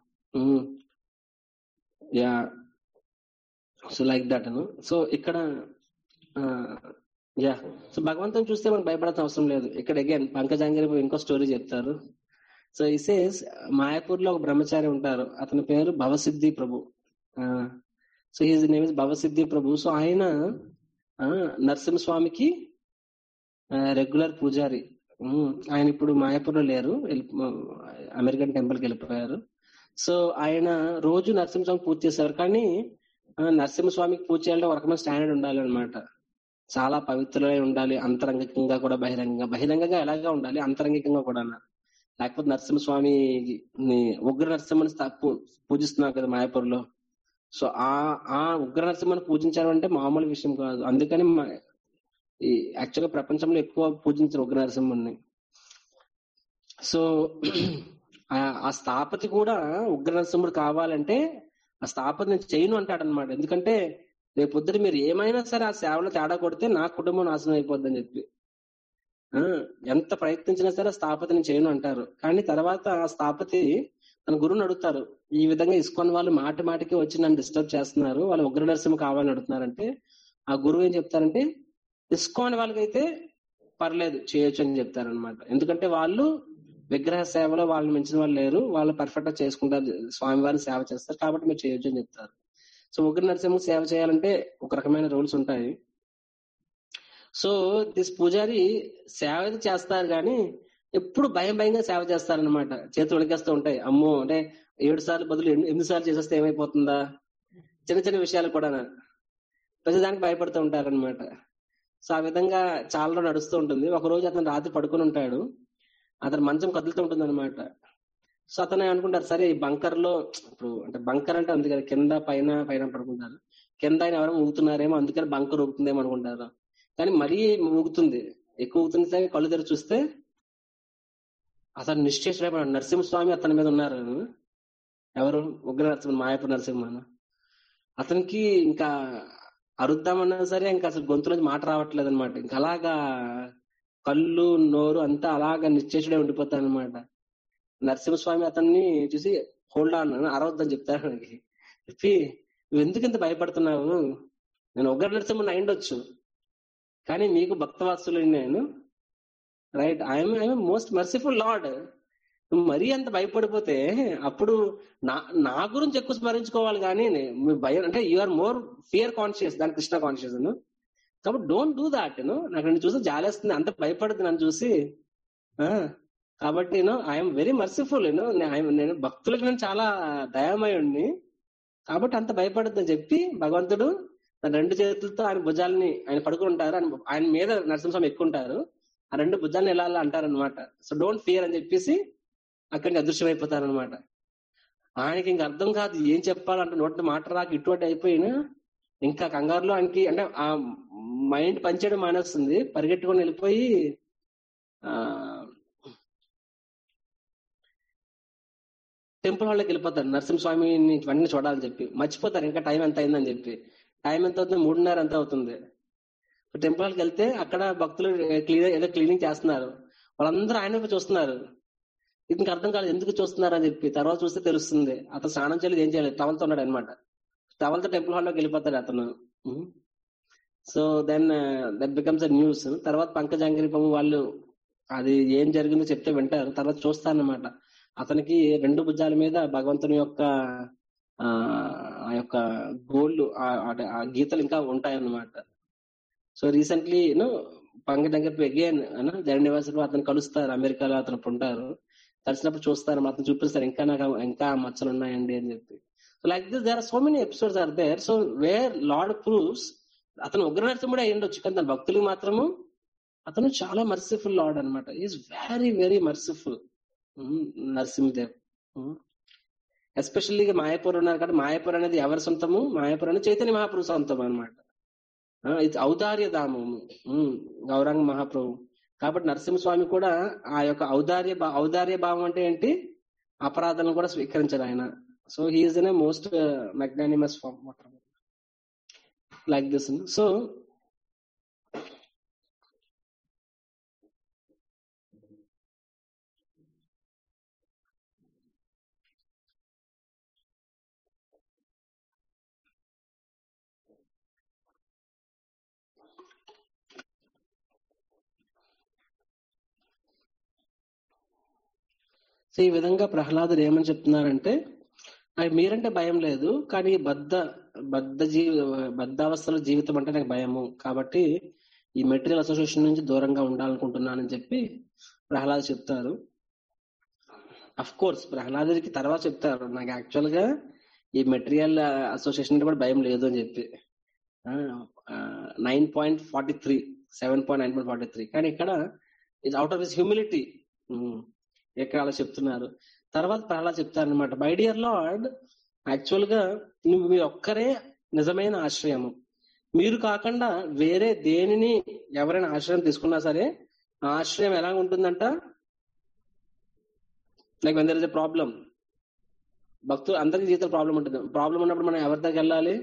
యా సో లైక్ దట్ అను సో ఇక్కడ యా సో భగవంతుని చూస్తే మనకు భయపడాల్సిన అవసరం లేదు ఇక్కడ అగైన్ పంకజాంగిరి ఇంకో స్టోరీ చెప్తారు సో ఇసేస్ మాయాపూర్ లో ఒక బ్రహ్మచారి ఉంటారు అతని పేరు Bhavasiddhi Prabhu so he's name is Bhavasiddhi Prabhu so ఆయన నరసింహస్వామికి రెగ్యులర్ పూజారి ఆయన ఇప్పుడు మాయాపూర్ లో లేరు అమెరికన్ టెంపుల్ కి వెళ్ళిపోయారు సో ఆయన రోజు నరసింహస్వామి పూజ చేసేవారు కానీ నరసింహస్వామికి పూజ చేయాలంటే ఒక రకమైన స్టాండర్డ్ ఉండాలి అనమాట చాలా పవిత్రమై ఉండాలి అంతరంగికంగా కూడా బహిరంగంగా బహిరంగంగా ఎలాగా ఉండాలి అంతరంగికంగా కూడా లేకపోతే నరసింహస్వామి ఉగ్ర నరసింహని పూజిస్తున్నారు కదా మాయాపూర్లో సో ఆ ఆ ఉగ్ర నరసింహని పూజించాలంటే మామూలు విషయం కాదు అందుకని ఈ యాక్చువల్గా ప్రపంచంలో ఎక్కువ పూజించారు ఉగ్ర నరసింహుని సో ఆ స్థాపతి కూడా ఉగ్ర నరసింహుడు కావాలంటే ఆ స్థాపతి నేను చేయను అంటాడు అనమాట ఎందుకంటే రేపు పొద్దున మీరు ఏమైనా సరే ఆ సేవలో తేడా కొడితే నా కుటుంబం నాశనం అయిపోద్ది అని చెప్పి ఎంత ప్రయత్నించినా సరే స్థాపతి నేను చేయను అంటారు కానీ తర్వాత ఆ స్థాపతి తన గురువుని అడుగుతారు ఈ విధంగా ఇస్కాన్ వాళ్ళు మాటి మాటికి వచ్చి నన్ను డిస్టర్బ్ చేస్తున్నారు వాళ్ళు ఉగ్ర నరసింహ కావాలని అడుగుతున్నారంటే ఆ గురువు ఏం చెప్తారంటే ఇస్కాన్ వాళ్ళకైతే పర్లేదు చేయొచ్చు అని చెప్తారనమాట ఎందుకంటే వాళ్ళు విగ్రహ సేవలో వాళ్ళని మించిన వాళ్ళు లేరు వాళ్ళు పర్ఫెక్ట్ గా చేసుకుంటారు స్వామివారిని సేవ చేస్తారు కాబట్టి మీరు చేయొచ్చు అని చెప్తారు సో ఉగ్ర నరసింహ సేవ చేయాలంటే ఒక రకమైన రూల్స్ ఉంటాయి సో దిస్ పూజారి సేవ అయితే చేస్తారు కానీ ఎప్పుడు భయం భయంగా సేవ చేస్తారనమాట చేతులు వణికేస్తూ ఉంటాయి అమ్మో అంటే ఏడు సార్లు బదులు ఎన్ని- ఎనిమిది సార్లు చేసేస్తే ఏమైపోతుందా చిన్న చిన్న విషయాలు కూడా ప్రతిదానికి భయపడుతూ ఉంటారనమాట సో ఆ విధంగా చాలా రోజులు నడుస్తూ ఉంటుంది ఒక రోజు అతను రాత్రి పడుకొని ఉంటాడు అతను మంచం కదులుతూ ఉంటుంది అనమాట సో అతను అనుకుంటారు సరే ఈ బంకర్ లో ఇప్పుడు అంటే బంకర్ అంటే అందుకే కింద పైన పైన పడుకుంటారు కింద ఆయన ఎవరో ఊగుతున్నారేమో అందుకని బంకర్ ఊగుతుందేమో అనుకుంటారు కానీ మరీ ఊగుతుంది ఎక్కువ ఊగుతుంది సరే కళ్ళు తెరిచి చూస్తే అతను నిశ్చేషుడైపోయాడు నరసింహస్వామి అతని మీద ఉన్నారు ఎవరు ఉగ్ర నరసింహ మాయాపూర్ నరసింహ అతనికి ఇంకా అరుద్దామన్నా సరే ఇంకా అసలు గొంతు నుంచి మాట రావట్లేదు అనమాట ఇంకా అలాగా కళ్ళు నోరు అంతా అలాగా నిశ్చేషుడే ఉండిపోతాడు అనమాట నరసింహస్వామి అతన్ని చూసి హోల్డ్ ఆన్ అరవద్దని చెప్తారు మనకి చెప్పి నువ్వు ఎందుకు ఇంత భయపడుతున్నావు నేను ఉగ్ర నరసింహని అయిండొచ్చు కానీ మీకు భక్తవాసులు నేను right I'm I'm most merciful Lord నువ్వు మరీ అంత భయపడిపోతే అప్పుడు నా నా గురించి ఎక్కువ స్మరించుకోవాలి కానీ నే- మీ భయం అంటే you are more fear conscious దాని కృష్ణ కాన్షియస్ కాబట్టి డోంట్ డూ దాట్ ను నాకు నన్ను చూసి జాలేస్తుంది అంత భయపడుతుంది నన్ను చూసి ఆ, కాబట్టి you know I'm very merciful you know నేను భక్తులకు నేను చాలా దయామయుడిని కాబట్టి అంత భయపడద్దని చెప్పి భగవంతుడు తన రెండు చేతులతో ఆయన భుజాలని ఆయన పడుకుని ఉంటారు ఆయన ఆయన మీద నరసింహస్వామి ఎక్కుంటారు ఆ రెండు భుజాలను ఎలా అలా అంటారనమాట సో డోంట్ ఫియర్ అని చెప్పేసి అక్కడికి అదృశ్యం అయిపోతారనమాట ఆయనకి ఇంక అర్థం కాదు ఏం చెప్పాలంటే నోటి మాట రాక ఇటువంటి అయిపోయినా ఇంకా కంగారులో ఆయనకి అంటే ఆ మైండ్ పనిచేయడం మానేస్తుంది పరిగెట్టుకొని వెళ్ళిపోయి ఆ టెంపుల్ హాల్లోకి వెళ్ళిపోతారు నరసింహస్వామిని వెంటనే చూడాలని చెప్పి మర్చిపోతారు ఇంకా టైం ఎంత అయిందని చెప్పి టైం ఎంత అవుతుంది మూడున్నర ఎంత అవుతుంది టెంపుల్ హాల్కి వెళ్తే అక్కడ భక్తులు క్లీన్ ఏదో క్లీనింగ్ చేస్తున్నారు వాళ్ళందరూ ఆయన వైపు చూస్తున్నారు ఇంక అర్థం కాలేదు ఎందుకు చూస్తున్నారు అని చెప్పి తర్వాత చూస్తే తెలుస్తుంది అతను స్నానం చేయలేదు ఏం చేయలేదు టవల్తో ఉన్నాడు అనమాట టవల్తో టెంపుల్ హాల్లోకి వెళ్ళిపోతాడు అతను so then that becomes a news తర్వాత పంకజాంగిరి పాము వాళ్ళు అది ఏం జరిగిందో చెప్తే వింటారు తర్వాత చూస్తారన్నమాట అతనికి రెండు భుజాల మీద భగవంతుని యొక్క ఆ ఆ యొక్క గోళ్ళు ఆ గీతలు ఇంకా ఉంటాయన్నమాట so recently you know Pankajanghri again జననివాసులు అతను కలుస్తారు అమెరికాలో అతను ఉంటారు కలిసినప్పుడు చూస్తారు అతను చూపిస్తారు ఇంకా నాకు ఇంకా మచ్చలు ఉన్నాయండి అని చెప్పి so like this there are so many episodes are there so where Lord proves అతను ఉగ్ర నరసింహుడే అయ్యిండొచ్చు కానీ తన భక్తులకు మాత్రము అతను చాలా మర్సిఫుల్ లార్డ్ అనమాట is very very merciful Narasimhadev especially Mayapur ఉన్నారు కాబట్టి మాయాపూర్ అనేది ఎవరి సొంతము మాయాపూర్ అనేది చైతన్య మహాప్రభు సొంతం అనమాట ఇది ఔదార్య ధామము గౌరాంగ మహాప్రభు కాబట్టి నరసింహస్వామి కూడా ఆ యొక్క ఔదార్య ఔదార్య భావం అంటే ఏంటి అపరాధాలను కూడా స్వీకరించారు ఆయన so he is in most magnanimous form like this so so ఈ విధంగా ప్రహ్లాదుడు ఏమని చెప్తున్నారంటే నాకు మీరంటే భయం లేదు కానీ బద్ధ బద్ధ జీవి బద్ధావస్థలో జీవితం అంటే నాకు భయము కాబట్టి ఈ మెటీరియల్ అసోసియేషన్ నుంచి దూరంగా ఉండాలనుకుంటున్నానని చెప్పి ప్రహ్లాద్ చెప్తారు అఫ్ కోర్స్ ప్రహ్లాదుడికి తర్వాత చెప్తారు నాకు యాక్చువల్ గా ఈ మెటీరియల్ అసోసియేషన్ అంటే కూడా భయం లేదు అని చెప్పి nine point forty three seven point nine point forty three కానీ ఇక్కడ ఇది అవుట్ ఆఫ్ హిస్ హ్యూమిలిటీ ఇక్కడ అలా చెప్తున్నారు తర్వాత ప్రహ్లాద్ చెప్తారు అనమాట మై డియర్ లార్డ్ యాక్చువల్ గా నువ్వు మీ ఒక్కరే నిజమైన ఆశ్రయము మీరు కాకుండా వేరే దేనిని ఎవరైనా ఆశ్రయం తీసుకున్నా సరే ఆ ఆశ్రయం ఎలా ఉంటుందంట like when there is a problem భక్తులు అందరికి జీవితం ప్రాబ్లం ఉంటుంది ప్రాబ్లం ఉన్నప్పుడు మనం ఎవరి దగ్గరికి వెళ్ళాలి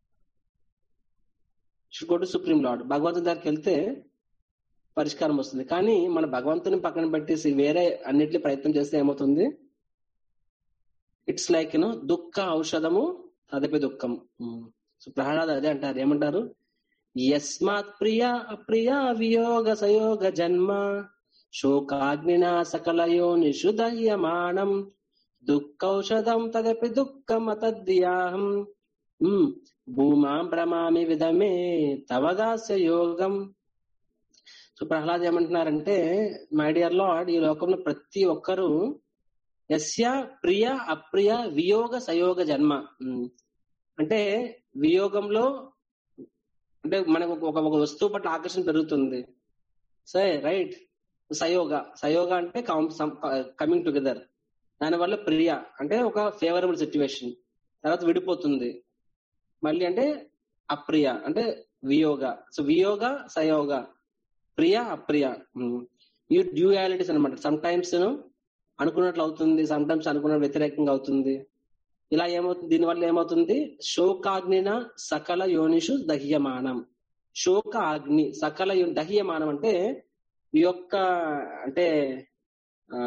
should go to supreme Lord భగవంతుని దగ్గరికి వెళ్తే పరిష్కారం వస్తుంది కానీ మన భగవంతుని పక్కన పెట్టేసి వేరే అన్నిటి ప్రయత్నం చేస్తే ఏమవుతుంది ఇట్స్ లైక్ యూనో దుఃఖ ఔషధము అదపి దుఃఖం సో ప్రహ్లాద్ అదే అంటారు ఏమంటారు యస్మాత్ ప్రియ అప్రియ వియోగ సయోగ జన్మ శోకాగ్నిన సకలయో నిషుదయ్యమానం దుఃఖౌషధం తదపి దుఃఖం అతద్యాహం ఉమ్, భూమాం భ్రమామి విధమే తవదాస్య యోగం సో ప్రహ్లాద్ ఏమంటున్నారంటే మై డియర్ లార్డ్ ఈ లోకంలో ప్రతి ఒక్కరూ యస్య ప్రియ అప్రియ వియోగ సయోగ జన్మ ఉమ్. అంటే వియోగంలో అంటే మనకు ఒక ఒక వస్తువు పట్ల ఆకర్షణ పెరుగుతుంది సరే రైట్ సయోగ సయోగ అంటే కమింగ్ టుగెదర్ దానివల్ల ప్రియ అంటే ఒక ఫేవరబుల్ సిచ్యువేషన్ తర్వాత విడిపోతుంది మళ్ళీ అంటే అప్రియ అంటే వియోగ సో వియోగ సయోగ ప్రియ అప్రియ ఈ డ్యూయాలిటీస్ అనమాట సమ్ టైమ్స్ అనుకున్నట్లు అవుతుంది సమ్ టైమ్స్ అనుకున్న వ్యతిరేకంగా అవుతుంది ఇలా ఏమవుతుంది దీనివల్ల ఏమవుతుంది శోకాగ్నిన సకల యోనిషు దహ్యమానం శోక అగ్ని సకల యో- దహ్యమానం అంటే ఈ యొక్క అంటే ఆ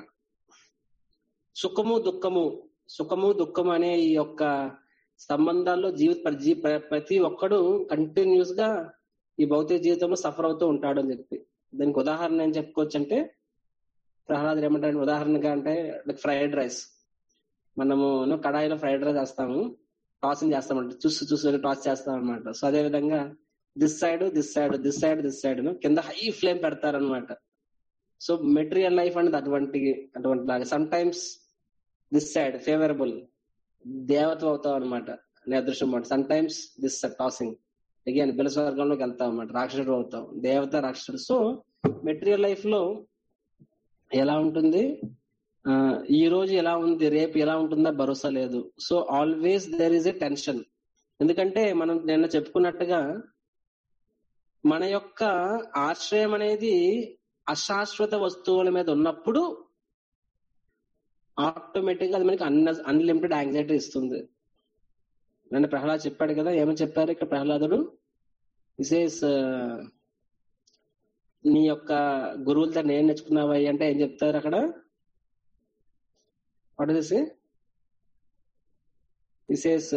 సుఖము దుఃఖము సుఖము దుఃఖము అనే ఈ యొక్క సంబంధాల్లో జీవిత ప్ర- జీ- ప్ర- ప్రతి ఒక్కడు కంటిన్యూస్ గా ఈ భౌతిక జీవితంలో సఫర్ అవుతూ ఉంటాడు అని చెప్పి దానికి ఉదాహరణ ఏం చెప్పుకోవచ్చు అంటే ప్రహ్లాద్ ఏమంటారు ఉదాహరణగా అంటే ఫ్రైడ్ రైస్ మనము ను కడాయిలో ఫ్రైడ్ రైస్ వేస్తాము టాసింగ్ చేస్తామంట చూసి చూసి టాస్ చేస్తాం అనమాట సో అదే విధంగా this side this side this side this side కింద హై ఫ్లేమ్ పెడతారనమాట సో మెటీరియల్ లైఫ్ అనేది అటువంటి అటువంటి లాగా sometimes this side favourable దేవత అవుతాం అనమాట నీ అదృష్టం అనమాట sometimes this tossing again బిలస వర్గంలోకి వెళ్తాం అనమాట రాక్షసుడు అవుతాం దేవత రాక్షసుడు సో మెటీరియల్ లైఫ్ లో ఎలా ఉంటుంది ఆ, ఈ రోజు ఎలా ఉంది రేపు ఎలా ఉంటుందో భరోసా లేదు so always there is a tension ఎందుకంటే మనం నిన్న చెప్పుకున్నట్టుగా మన యొక్క ఆశ్రయం అనేది అశాశ్వత వస్తువుల మీద ఉన్నప్పుడు ఆటోమేటిక్ గా అది మనకి అన్ అన్లిమిటెడ్ యాంగ్జైటీ ఇస్తుంది నన్ను ప్రహ్లాద్ చెప్పాడు కదా ఏమని చెప్పారు ఇక్కడ ప్రహ్లాదుడు విశేష్ నీ యొక్క గురువులతో నేను నేర్చుకున్నావా అంటే ఏం చెప్తారు అక్కడ what is vishesh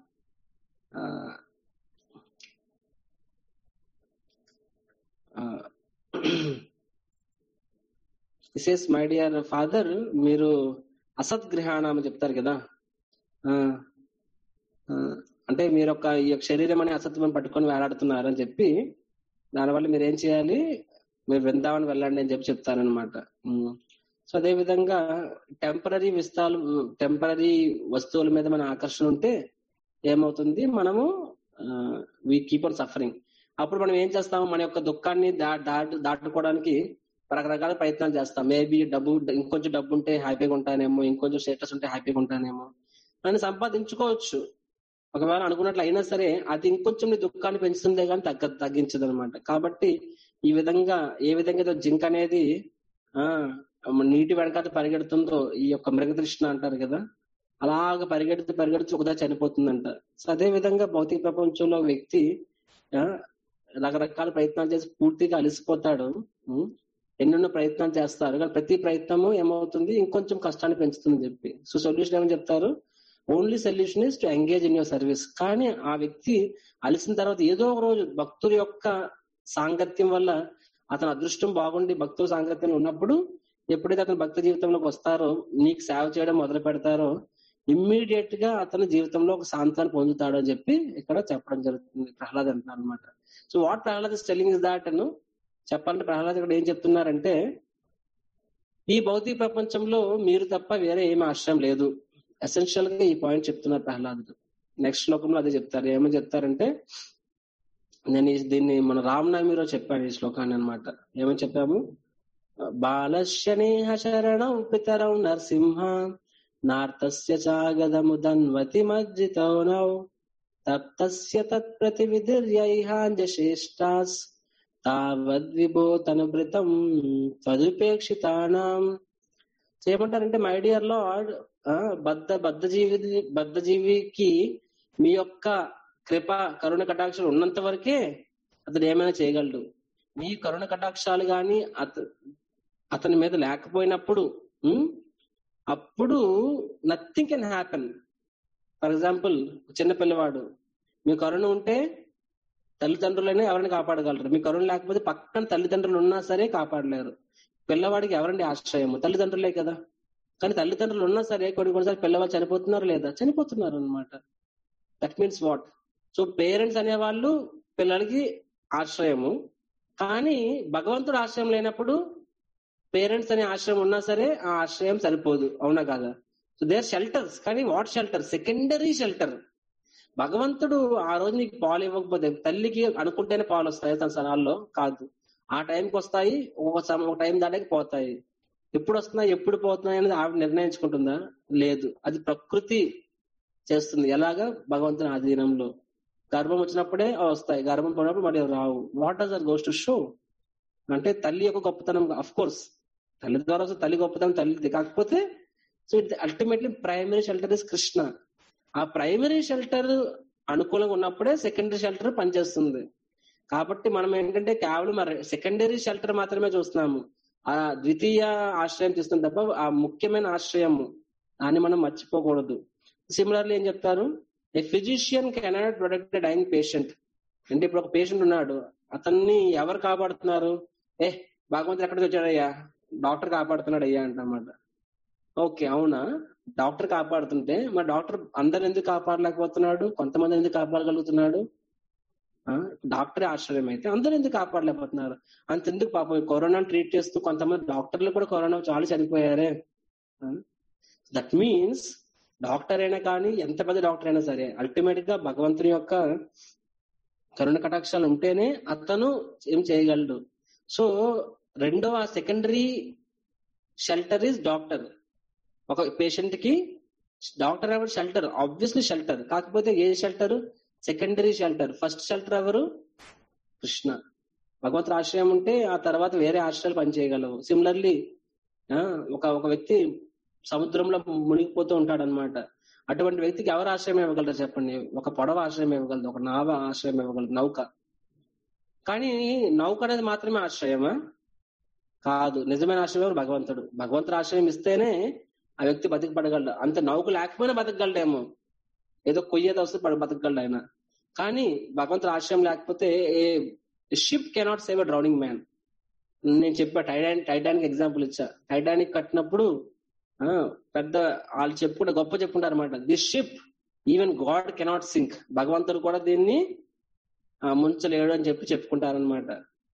vishesh my dear father మీరు అసద్గ్రహాణం అని చెప్తారు కదా ఆ, ఆ, అంటే మీరు ఒక ఈ యొక్క శరీరం అనే అసత్వం పట్టుకొని వేలాడుతున్నారు అని చెప్పి దానివల్ల మీరు ఏం చేయాలి మీరు బృందావనం వెళ్ళండి అని చెప్పి చెప్తారనమాట సో అదే విధంగా టెంపరీ విస్తాలు టెంపరీ వస్తువుల మీద మన ఆకర్షణ ఉంటే ఏమవుతుంది మనము వి కీప్ ఆన్ సఫరింగ్ అప్పుడు మనం ఏం చేస్తాము మన యొక్క దుఃఖాన్ని దా దాటు దాటుకోవడానికి రకరకాల ప్రయత్నాలు చేస్తాం మేబీ డబ్బు ఇంకొంచెం డబ్బు ఉంటే హ్యాపీగా ఉంటానేమో ఇంకొంచెం స్టేటస్ ఉంటే హ్యాపీగా ఉంటానేమో అని సంపాదించుకోవచ్చు ఒకవేళ అనుకున్నట్లు అయినా సరే అది ఇంకొంచెం నీ దుఃఖాన్ని పెంచుతుందే కానీ తగ్గ తగ్గించదు అనమాట కాబట్టి ఈ విధంగా ఏ విధంగా అయితే జింక్ అనేది ఆ నీటి వెనకాత పరిగెడుతుందో ఈ యొక్క మృగతృష్ణ అంటారు కదా అలాగ పరిగెడుతూ పరిగెడుతూ ఒకదా చనిపోతుందంట సో అదే విధంగా భౌతిక ప్రపంచంలో వ్యక్తి ఆ, రకరకాల ప్రయత్నాలు చేసి పూర్తిగా అలసిపోతాడు ఉం. ఎన్నెన్నో ప్రయత్నాలు చేస్తారు కానీ ప్రతి ప్రయత్నము ఏమవుతుంది ఇంకొంచెం కష్టాన్ని పెంచుతుంది చెప్పి సో సొల్యూషన్ ఏమని చెప్తారు only solution is to engage in your service కానీ ఆ వ్యక్తి అలసిన తర్వాత ఏదో ఒక రోజు భక్తుల యొక్క సాంగత్యం వల్ల అతని అదృష్టం బాగుండి భక్తుల సాంగత్యంలో ఉన్నప్పుడు ఎప్పుడైతే అతను భక్తి జీవితంలోకి వస్తారో నీకు సేవ చేయడం మొదలు పెడతారో ఇమ్మీడియట్ గా అతని జీవితంలో ఒక శాంతాన్ని పొందుతాడు అని చెప్పి ఇక్కడ చెప్పడం జరుగుతుంది ప్రహ్లాద్ అంటున్నారు అనమాట so what Prahlad is telling is that అను చెప్పాలంటే ప్రహ్లాద్ ఇక్కడ ఏం చెప్తున్నారంటే ఈ భౌతిక ప్రపంచంలో మీరు తప్ప వేరే ఏమి ఆశ్రయం లేదు ఎసెన్షియల్ గా ఈ పాయింట్ చెప్తున్నారు ప్రహ్లాదుడు నెక్స్ట్ శ్లోకంలో అదే చెప్తారు ఏమని చెప్తారంటే నేను ఈ- దీన్ని మన రామనవమిలో చెప్పాను ఈ శ్లోకాన్ని అన్నమాట ఏమని చెప్పాము బాలశ్యనేహ శరణం పితరౌ నరసింహ నార్తస్య చాగదముదన్వతి మజ్జితౌ నౌ తప్తస్య తత్ప్రతివిధిర్యైహాంజశ్రేష్టాస్ తావద్విభో తనుభృతం తదుపేక్షితానాం సో ఏమంటారంటే మై డియర్ లార్డ్ బద్ధ బద్ధ జీవి బద్ధ జీవికి మీ యొక్క కృప కరుణ కటాక్షాలు ఉన్నంత వరకే అతడు ఏమైనా చేయగలడు మీ కరుణ కటాక్షాలు గాని అత అతని మీద లేకపోయినప్పుడు ఉమ్, అప్పుడు nothing can happen for example చిన్న పిల్లవాడు మీ కరుణ ఉంటే తల్లిదండ్రులనే ఎవరిని కాపాడగలరు మీ కరుణ లేకపోతే పక్కన తల్లిదండ్రులు ఉన్నా సరే కాపాడలేరు పిల్లవాడికి ఎవరండి ఆశ్రయము తల్లిదండ్రులే కదా కానీ తల్లిదండ్రులు ఉన్నా సరే కొన్ని కొన్నిసార్లు పిల్లవాళ్ళు చనిపోతున్నారు లేదా చనిపోతున్నారు అనమాట that means what so parents అనేవాళ్ళు పిల్లలకి ఆశ్రయము కానీ భగవంతుడు ఆశ్రయం లేనప్పుడు పేరెంట్స్ అనే ఆశ్రయం ఉన్నా సరే ఆ ఆశ్రయం సరిపోదు అవునా కాదా సో దేర్ షెల్టర్స్ కానీ వాట్ షెల్టర్ సెకండరీ షెల్టర్ భగవంతుడు ఆ రోజు నీకు పాలు ఇవ్వకపోతే తల్లికి అనుకుంటేనే పాలు వస్తాయి తన స్థలాల్లో కాదు ఆ టైంకి వస్తాయి ఒక సమ- ఒక టైం దాటాకి పోతాయి ఎప్పుడు వస్తున్నాయి ఎప్పుడు పోతున్నాయి అనేది ఆవిడ నిర్ణయించుకుంటుందా లేదు అది ప్రకృతి చేస్తుంది ఎలాగా భగవంతుని ఆధీనంలో గర్భం వచ్చినప్పుడే అవి వస్తాయి గర్భం పోయినప్పుడు మరి అవి రావు what does are goes to show అంటే తల్లి యొక్క గొప్పతనం అఫ్ కోర్స్ తల్లి ద్వారా వస్తే తల్లి గొప్పతనం తల్లిది కాకపోతే so it ultimately primary shelter is Krishna ఆ ప్రైమరీ షెల్టర్ అనుకూలంగా ఉన్నప్పుడే సెకండరీ షెల్టర్ పనిచేస్తుంది కాబట్టి మనం ఏంటంటే కేవలం సెకండరీ షెల్టర్ మాత్రమే చూస్తున్నాము ఆ ద్వితీయ ఆశ్రయం చూస్తుంది తప్ప ఆ ముఖ్యమైన ఆశ్రయము దాన్ని మనం మర్చిపోకూడదు సిమిలర్లీ ఏం చెప్తారు a physician cannot protect dying patient అంటే ఇప్పుడు ఒక పేషెంట్ ఉన్నాడు అతన్ని ఎవరు కాపాడుతున్నారు ఏ భగవంతుడు ఎక్కడికి వచ్చాడయ్యా డాక్టర్ కాపాడుతున్నాడు అయ్యా అంటన్నమాట ఓకే అవునా డాక్టర్ కాపాడుతుంటే మరి డాక్టర్ అందరు ఎందుకు కాపాడలేకపోతున్నాడు కొంతమంది ఎందుకు కాపాడగలుగుతున్నాడు ఆ, డాక్టర్ ఆశ్రయం అయితే అందరూ ఎందుకు కాపాడలేకపోతున్నారు అంతెందుకు పాపం కరోనా ట్రీట్ చేస్తూ కొంతమంది డాక్టర్లు కూడా కరోనా చాలా చనిపోయారే దట్ మీన్స్ డాక్టర్ అయినా కానీ ఎంత పెద్ద డాక్టర్ అయినా సరే అల్టిమేట్ గా భగవంతుని యొక్క కరుణ కటాక్షాలు ఉంటేనే అతను ఏం చేయగలడు సో రెండవ సెకండరీ షెల్టర్ ఇస్ డాక్టర్ ఒక పేషెంట్ కి డాక్టర్ ఎవరు షెల్టర్ ఆబ్వియస్లీ షెల్టర్ కాకపోతే ఏ shelter secondary shelter first shelter ఎవరు కృష్ణ భగవంతుడు ఆశ్రయం ఉంటే ఆ తర్వాత వేరే ఆశ్రయాలు పనిచేయగలవు సిమిలర్లీ ఒక ఒక వ్యక్తి సముద్రంలో మునిగిపోతూ ఉంటాడు అనమాట అటువంటి వ్యక్తికి ఎవరు ఆశ్రయం ఇవ్వగలరు చెప్పండి ఒక పడవ ఆశ్రయం ఇవ్వగలదు ఒక నావ ఆశ్రయం ఇవ్వగలదు నౌక కానీ నౌక అనేది మాత్రమే ఆశ్రయమా కాదు నిజమైన ఆశ్రయం ఎవరు? భగవంతుడు భగవంతుడు ఆశ్రయం ఇస్తేనే ఆ వ్యక్తి బతికపడగలడు అంత నౌక లేకపోయినా బతకగలడేమో ఏదో కొయ్యేది వస్తే పడ- బతకగలడు ఆయన కానీ భగవంతుడు ఆశ్రయం లేకపోతే a ship cannot save a drowning man నేను చెప్పా టైటానిక్ టైటానిక్ ఎగ్జాంపుల్ ఇచ్చా టైటానిక్ కట్టినప్పుడు ఆ, పెద్ద వాళ్ళు చెప్పుకుంటే గొప్ప చెప్పుకుంటారు అనమాట this ship even God cannot sink భగవంతుడు కూడా దీన్ని ఆ, ముంచలేడు అని చెప్పి చెప్పుకుంటారనమాట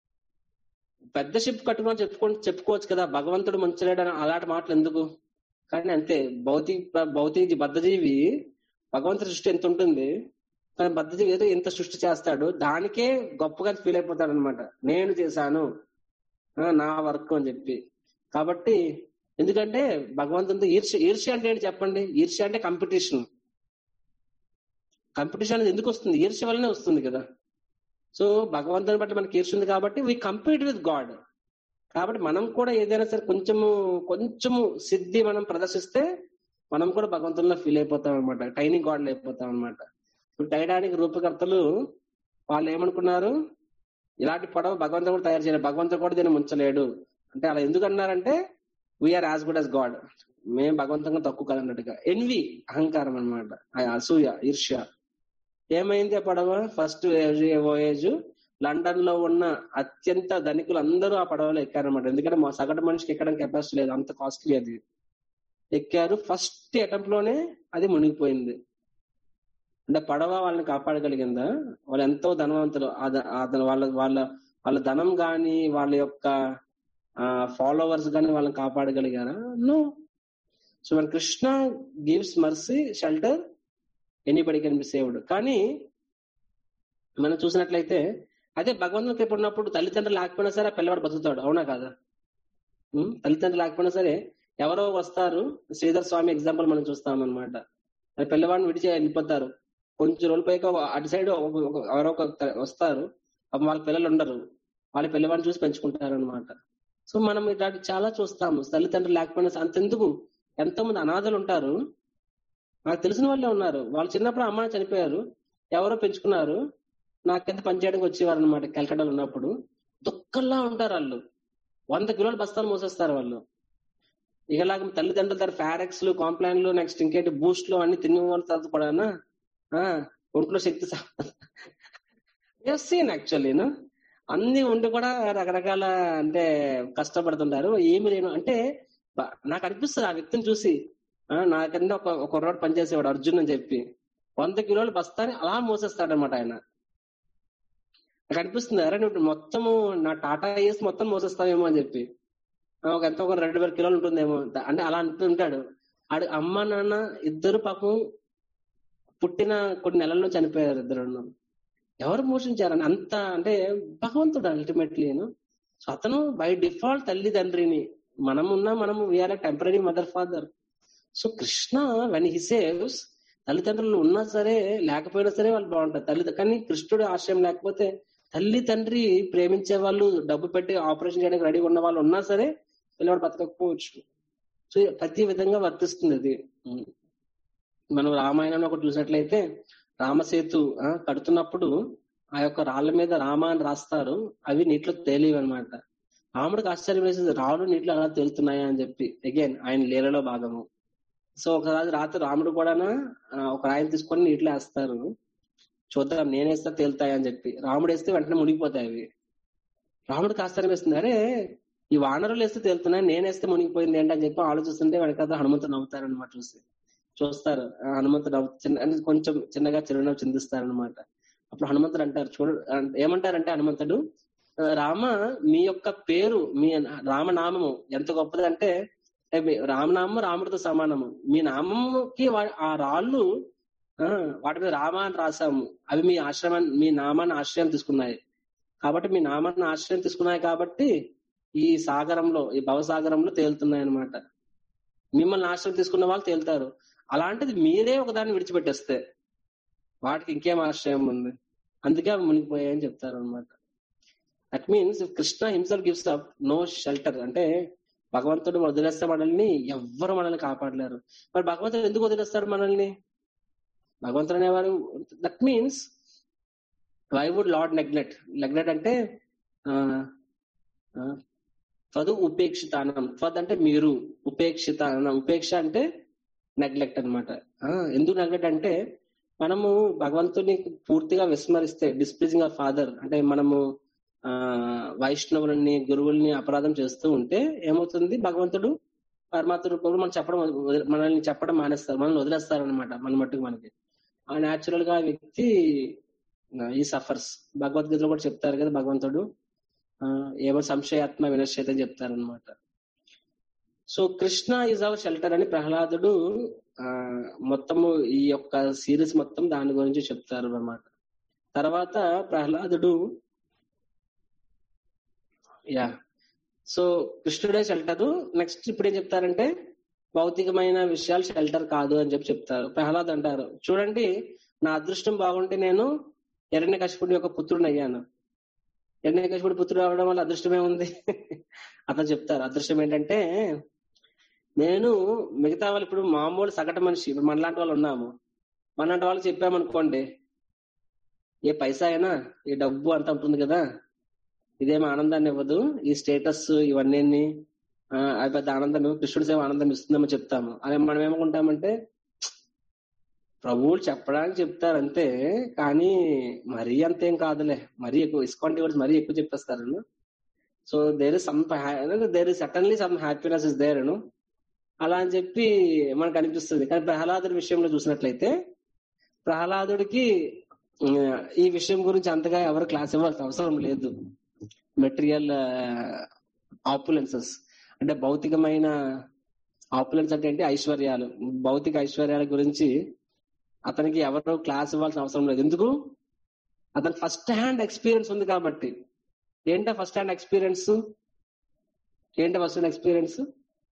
పెద్ద షిప్ కట్టుకొని చెప్పుకో చెప్పుకోవచ్చు కదా భగవంతుడు ముంచలేడు అని అలాంటి మాటలు ఎందుకు కానీ అంతే భౌతిక భౌతిక బద్ధజీవి భగవంతుడి సృష్టి ఎంత ఉంటుంది కానీ బద్ధజీవి ఏదో ఎంత సృష్టి చేస్తాడు దానికే గొప్పగా ఫీల్ అయిపోతాడు అనమాట నేను చేశాను ఆ, నా వర్క్ అని చెప్పి కాబట్టి ఎందుకంటే భగవంతునితో ఈర్ష్య ఈర్ష్య అంటే ఏంటి చెప్పండి ఈర్ష్య అంటే కంపిటీషన్ కంపిటీషన్ అనేది ఎందుకు వస్తుంది ఈర్ష్య వల్లనే వస్తుంది కదా సో భగవంతుని బట్టి మనకి ఈర్ష్య ఉంది కాబట్టి వి కంపీట్ విత్ గాడ్ కాబట్టి మనం కూడా ఏదైనా సరే కొంచెము కొంచెము సిద్ధి మనం ప్రదర్శిస్తే మనం కూడా భగవంతుల్లో ఫీల్ అయిపోతాం అనమాట టైనింగ్ గాడ్లు అయిపోతాం అనమాట ఇప్పుడు టైటానిక్ రూపకర్తలు వాళ్ళు ఏమనుకున్నారు ఇలాంటి పడవ భగవంతుడు కూడా తయారు చేయలేదు భగవంతుడు కూడా దీన్ని ముంచలేడు అంటే అలా ఎందుకు అన్నారంటే we are as good as God మేము భగవంతంగా తక్కువ కాదన్నట్టుగా ఎన్వి అహంకారం అనమాట అసూయ ఈర్ష్య ఏమైంది ఆ పడవ ఫస్ట్ వోయేజ్ లండన్ లో ఉన్న అత్యంత ధనికులు అందరూ ఆ పడవలో ఎక్కారనమాట ఎందుకంటే మా సగటు మనిషికి ఎక్కడం కెపాసిటీ లేదు అంత కాస్ట్లీ అది ఎక్కారు ఫస్ట్ అటెంప్ట్ లోనే అది మునిగిపోయింది అంటే పడవ వాళ్ళని కాపాడగలిగిందా వాళ్ళు ఎంతో ధనవంతులు ఆ ద- ఆ ద- వాళ్ళ వాళ్ళ వాళ్ళ ధనం గాని వాళ్ళ యొక్క ఫాలోవర్స్ గాని వాళ్ళని కాపాడగలిగారా నో సో మన Krishna gives mercy shelter anybody can be saved కానీ మనం చూసినట్లయితే అదే భగవంతుని కృప ఉన్నప్పుడు తల్లిదండ్రులు లేకపోయినా సరే ఆ పిల్లవాడు బతుకుతాడు అవునా కాదా ఉం? తల్లిదండ్రులు లేకపోయినా సరే ఎవరో వస్తారు శ్రీధర్ స్వామి ఎగ్జాంపుల్ మనం చూస్తాం అనమాట పిల్లవాడిని విడిచి వెళ్ళిపోతారు కొంచెం రోజుల పైకి ఒక- అటు సైడ్ ఒక- ఒక- ఎవరో ఒక వస్తారు పాపం వాళ్ళ పిల్లలు ఉండరు వాళ్ళ పిల్లవాడిని చూసి పెంచుకుంటారు అనమాట సో మనం ఇలాంటి చాలా చూస్తాము తల్లిదండ్రులు లేకపోయినా సరే అంతెందుకు ఎంతో మంది అనాథలు ఉంటారు నాకు తెలిసిన వాళ్ళే ఉన్నారు వాళ్ళు చిన్నప్పుడు అమ్మ చనిపోయారు ఎవరో పెంచుకున్నారు నాకెంత పనిచేయడానికి వచ్చేవారు అనమాట కలకటాలో ఉన్నప్పుడు దుఃఖంలా ఉంటారు వాళ్ళు వంద కిలోల బస్తాలు మోసేస్తారు వాళ్ళు ఇకలాగా తల్లిదండ్రుల దగ్గర ఫారెక్స్లు కాంప్లైన్లు నెక్స్ట్ ఇంకేంటి బూస్ట్లు అన్ని తిని వాళ్ళ తర్వాత కూడా ఆ, ఒంట్లో శక్తి సీన్ యాక్చువల్లీ అన్ని ఉండి కూడా రకరకాల అంటే కష్టపడుతుంటారు ఏమి లేను అంటే బ- నాకు అనిపిస్తుంది ఆ వ్యక్తిని చూసి ఆ, నా కింద ఒక ఒక కుర్రాడు పనిచేసేవాడు అర్జున్ అని చెప్పి వంద కిలోలు బస్తాని అలా మోసేస్తాడనమాట ఆయన నాకు అనిపిస్తుంది అరే నువ్వు మొత్తము నా టాటా ఏస్ మొత్తం మోసేస్తావేమో అని చెప్పి ఆ, ఒక ఎంత ఒక రెండు వేల కిలోలు ఉంటుందేమో అంటే అలా అంటుంటాడు ఆడు అమ్మ నాన్న ఇద్దరు పాపం పుట్టిన కొన్ని నెలల్లో చనిపోయారు ఇద్దరు ఎవరు మోషించారని అంత అంటే భగవంతుడు అల్టిమేట్లీ సో అతను బై డిఫాల్ట్ తల్లి తండ్రిని మనం ఉన్నా మనము we are temporary mother father so Krishna when he saves తల్లిదండ్రులు ఉన్నా సరే లేకపోయినా సరే వాళ్ళు బాగుంటారు తల్లి కానీ కృష్ణుడు ఆశ్రయం లేకపోతే తల్లి తండ్రి ప్రేమించే వాళ్ళు డబ్బు పెట్టి ఆపరేషన్ చేయడానికి రెడీగా ఉన్న వాళ్ళు ఉన్నా సరే పిల్లవాడు బతకకపోవచ్చు సో ప్రతి విధంగా వర్తిస్తుంది అది ఉం. మనం రామాయణంలో ఒకటి చూసినట్లయితే రామసేతు ఆ, కడుతున్నప్పుడు ఆ యొక్క రాళ్ళ మీద రామ అని రాస్తారు అవి నీటిలో తేలివి అనమాట రాముడికి ఆశ్చర్యం వేసింది రాళ్ళు నీటిలో అలా తేలుతున్నాయా అని చెప్పి అగైన్ ఆయన లీలలో భాగము సో ఒకసారి రాత్రి రాముడు కూడా ఒక రాయిని తీసుకొని నీటిలో వేస్తారు చూద్దాం నేనేస్తా తేలుతాయి అని చెప్పి రాముడు వేస్తే వెంటనే మునిగిపోతాయి అవి రాముడికి ఆశ్చర్యం వేస్తుంది అరే ఈ వానరులు వేస్తే తేలుతున్నాయి నేనేస్తే మునిగిపోయింది ఏంటి అని చెప్పి ఆలోచిస్తుంటే వెనకాల హనుమంతుడు నవ్వుతారు అనమాట చూసి చూస్తారు ఆ హనుమంతుడు నవ్వు చిన్న అంటే కొంచెం చిన్నగా చిరునవ్వు చిందిస్తారు అనమాట అప్పుడు హనుమంతుడు అంటారు చూడు అంటే ఏమంటారంటే హనుమంతుడు "ఆ, రామ మీ యొక్క పేరు మీ రామనామము ఎంత గొప్పదంటే అంటే మీ రామనామము రాముడితో సమానము మీ నామముకి వా- ఆ రాళ్ళు ఆ, వాటి మీద రామ అని రాసాము అవి మీ ఆశ్రమాన్ని మీ నామాన్ని ఆశ్రయం తీసుకున్నాయి కాబట్టి మీ నామాన్ని ఆశ్రయం తీసుకున్నాయి కాబట్టి ఈ సాగరంలో ఈ భవసాగరంలో తేలుతున్నాయి అనమాట మిమ్మల్ని ఆశ్రయం తీసుకున్న వాళ్ళు తేలుతారు అలాంటిది మీరే ఒకదాన్ని విడిచిపెట్టేస్తే వాటికి ఇంకేం ఆశ్రయం ఉంది అందుకే అవి మునిగిపోయాయని చెప్తారు అనమాట that means Krishna himself gives up no shelter అంటే భగవంతుడు వదిలేస్తే మనల్ని ఎవ్వరు మనల్ని కాపాడలేరు మరి భగవంతుడు ఎందుకు వదిలేస్తాడు మనల్ని భగవంతుడు అనేవారు that means why would Lord neglect neglect అంటే ఆ, ఆ, తదు ఉపేక్షితానం త్వద్ అంటే మీరు ఉపేక్షిత ఉపేక్ష అంటే నెగ్లెక్ట్ అనమాట ఎందుకు నెగ్లెక్ట్ అంటే మనము భగవంతుని పూర్తిగా విస్మరిస్తే డిస్ప్లీజింగ్ ఆఫ్ ఫాదర్ అంటే మనము ఆ వైష్ణవులని గురువుల్ని అపరాధం చేస్తూ ఉంటే ఏమవుతుంది భగవంతుడు పరమాత్మ రూపంలో మనం చెప్పడం వదిలి- మనల్ని చెప్పడం మానేస్తారు మనల్ని వదిలేస్తారు అనమాట మన మట్టుకు మనకి ఆ న్యాచురల్ గా ఆ వ్యక్తి ఈ సఫర్స్ భగవద్గీతలో కూడా చెప్తారు కదా భగవంతుడు ఆ, ఏమో సంశయాత్మ వినశ్చేత అని చెప్తారు అనమాట so Krishna is our shelter అని ప్రహ్లాదుడు ఆ మొత్తము ఈ యొక్క సిరీస్ మొత్తం దాని గురించి చెప్తారు అన్నమాట తర్వాత ప్రహ్లాదుడు యా సో కృష్ణుడే షెల్టర్ నెక్స్ట్ ఇప్పుడు ఏం చెప్తారంటే భౌతికమైన విషయాలు షెల్టర్ కాదు అని చెప్పి చెప్తారు ప్రహ్లాద్ అంటారు చూడండి నా అదృష్టం బాగుంటే నేను ఎరణ్య కశిపుడి యొక్క పుత్రుని అయ్యాను ఎరణ్య కశిపుడి పుత్రుడు అవడం వల్ల అదృష్టమే ఉంది అట్లా చెప్తారు అదృష్టం ఏంటంటే నేను మిగతా వాళ్ళు ఇప్పుడు మామూలు సగటు మనిషి ఇప్పుడు మనలాంటి వాళ్ళు ఉన్నాము మనలాంటి వాళ్ళు చెప్పామనుకోండి ఏ పైసా అయినా ఈ డబ్బు అంత ఉంటుంది కదా ఇదేం ఆనందాన్ని ఇవ్వదు ఈ స్టేటస్ ఇవన్నీ ఆ, అది పెద్ద ఆనందం ఇవ్వదు. కృష్ణుడి సేవ ఆనందం ఇస్తుందని చెప్తాము అదే మనం ఏమనుకుంటామంటే ప్రభువులు చెప్పడానికి చెప్తారు అంతే కానీ మరీ అంతేం కాదులే మరీ ఎక్కువ ఇస్కాన్ డివర్స్ మరీ ఎక్కువ చెప్పేస్తారు so there is some there is certainly some happiness is there అలా అని చెప్పి మనకు అనిపిస్తుంది కానీ ప్రహ్లాదుడి విషయంలో చూసినట్లయితే ప్రహ్లాదుడికి ఉమ్, ఈ విషయం గురించి అంతగా ఎవరు క్లాస్ ఇవ్వాల్సిన అవసరం లేదు మెటీరియల్ ఆపులెన్సెస్ అంటే భౌతికమైన ఆపులెన్స్ అంటే ఏంటి ఐశ్వర్యాలు భౌతిక ఐశ్వర్యాల గురించి అతనికి ఎవరు క్లాస్ ఇవ్వాల్సిన అవసరం లేదు ఎందుకు అతను ఫస్ట్ హ్యాండ్ ఎక్స్పీరియన్స్ ఉంది కాబట్టి ఏంటో ఫస్ట్ హ్యాండ్ ఎక్స్పీరియన్స్ ఏంటో ఫస్ట్ హ్యాండ్ ఎక్స్పీరియన్స్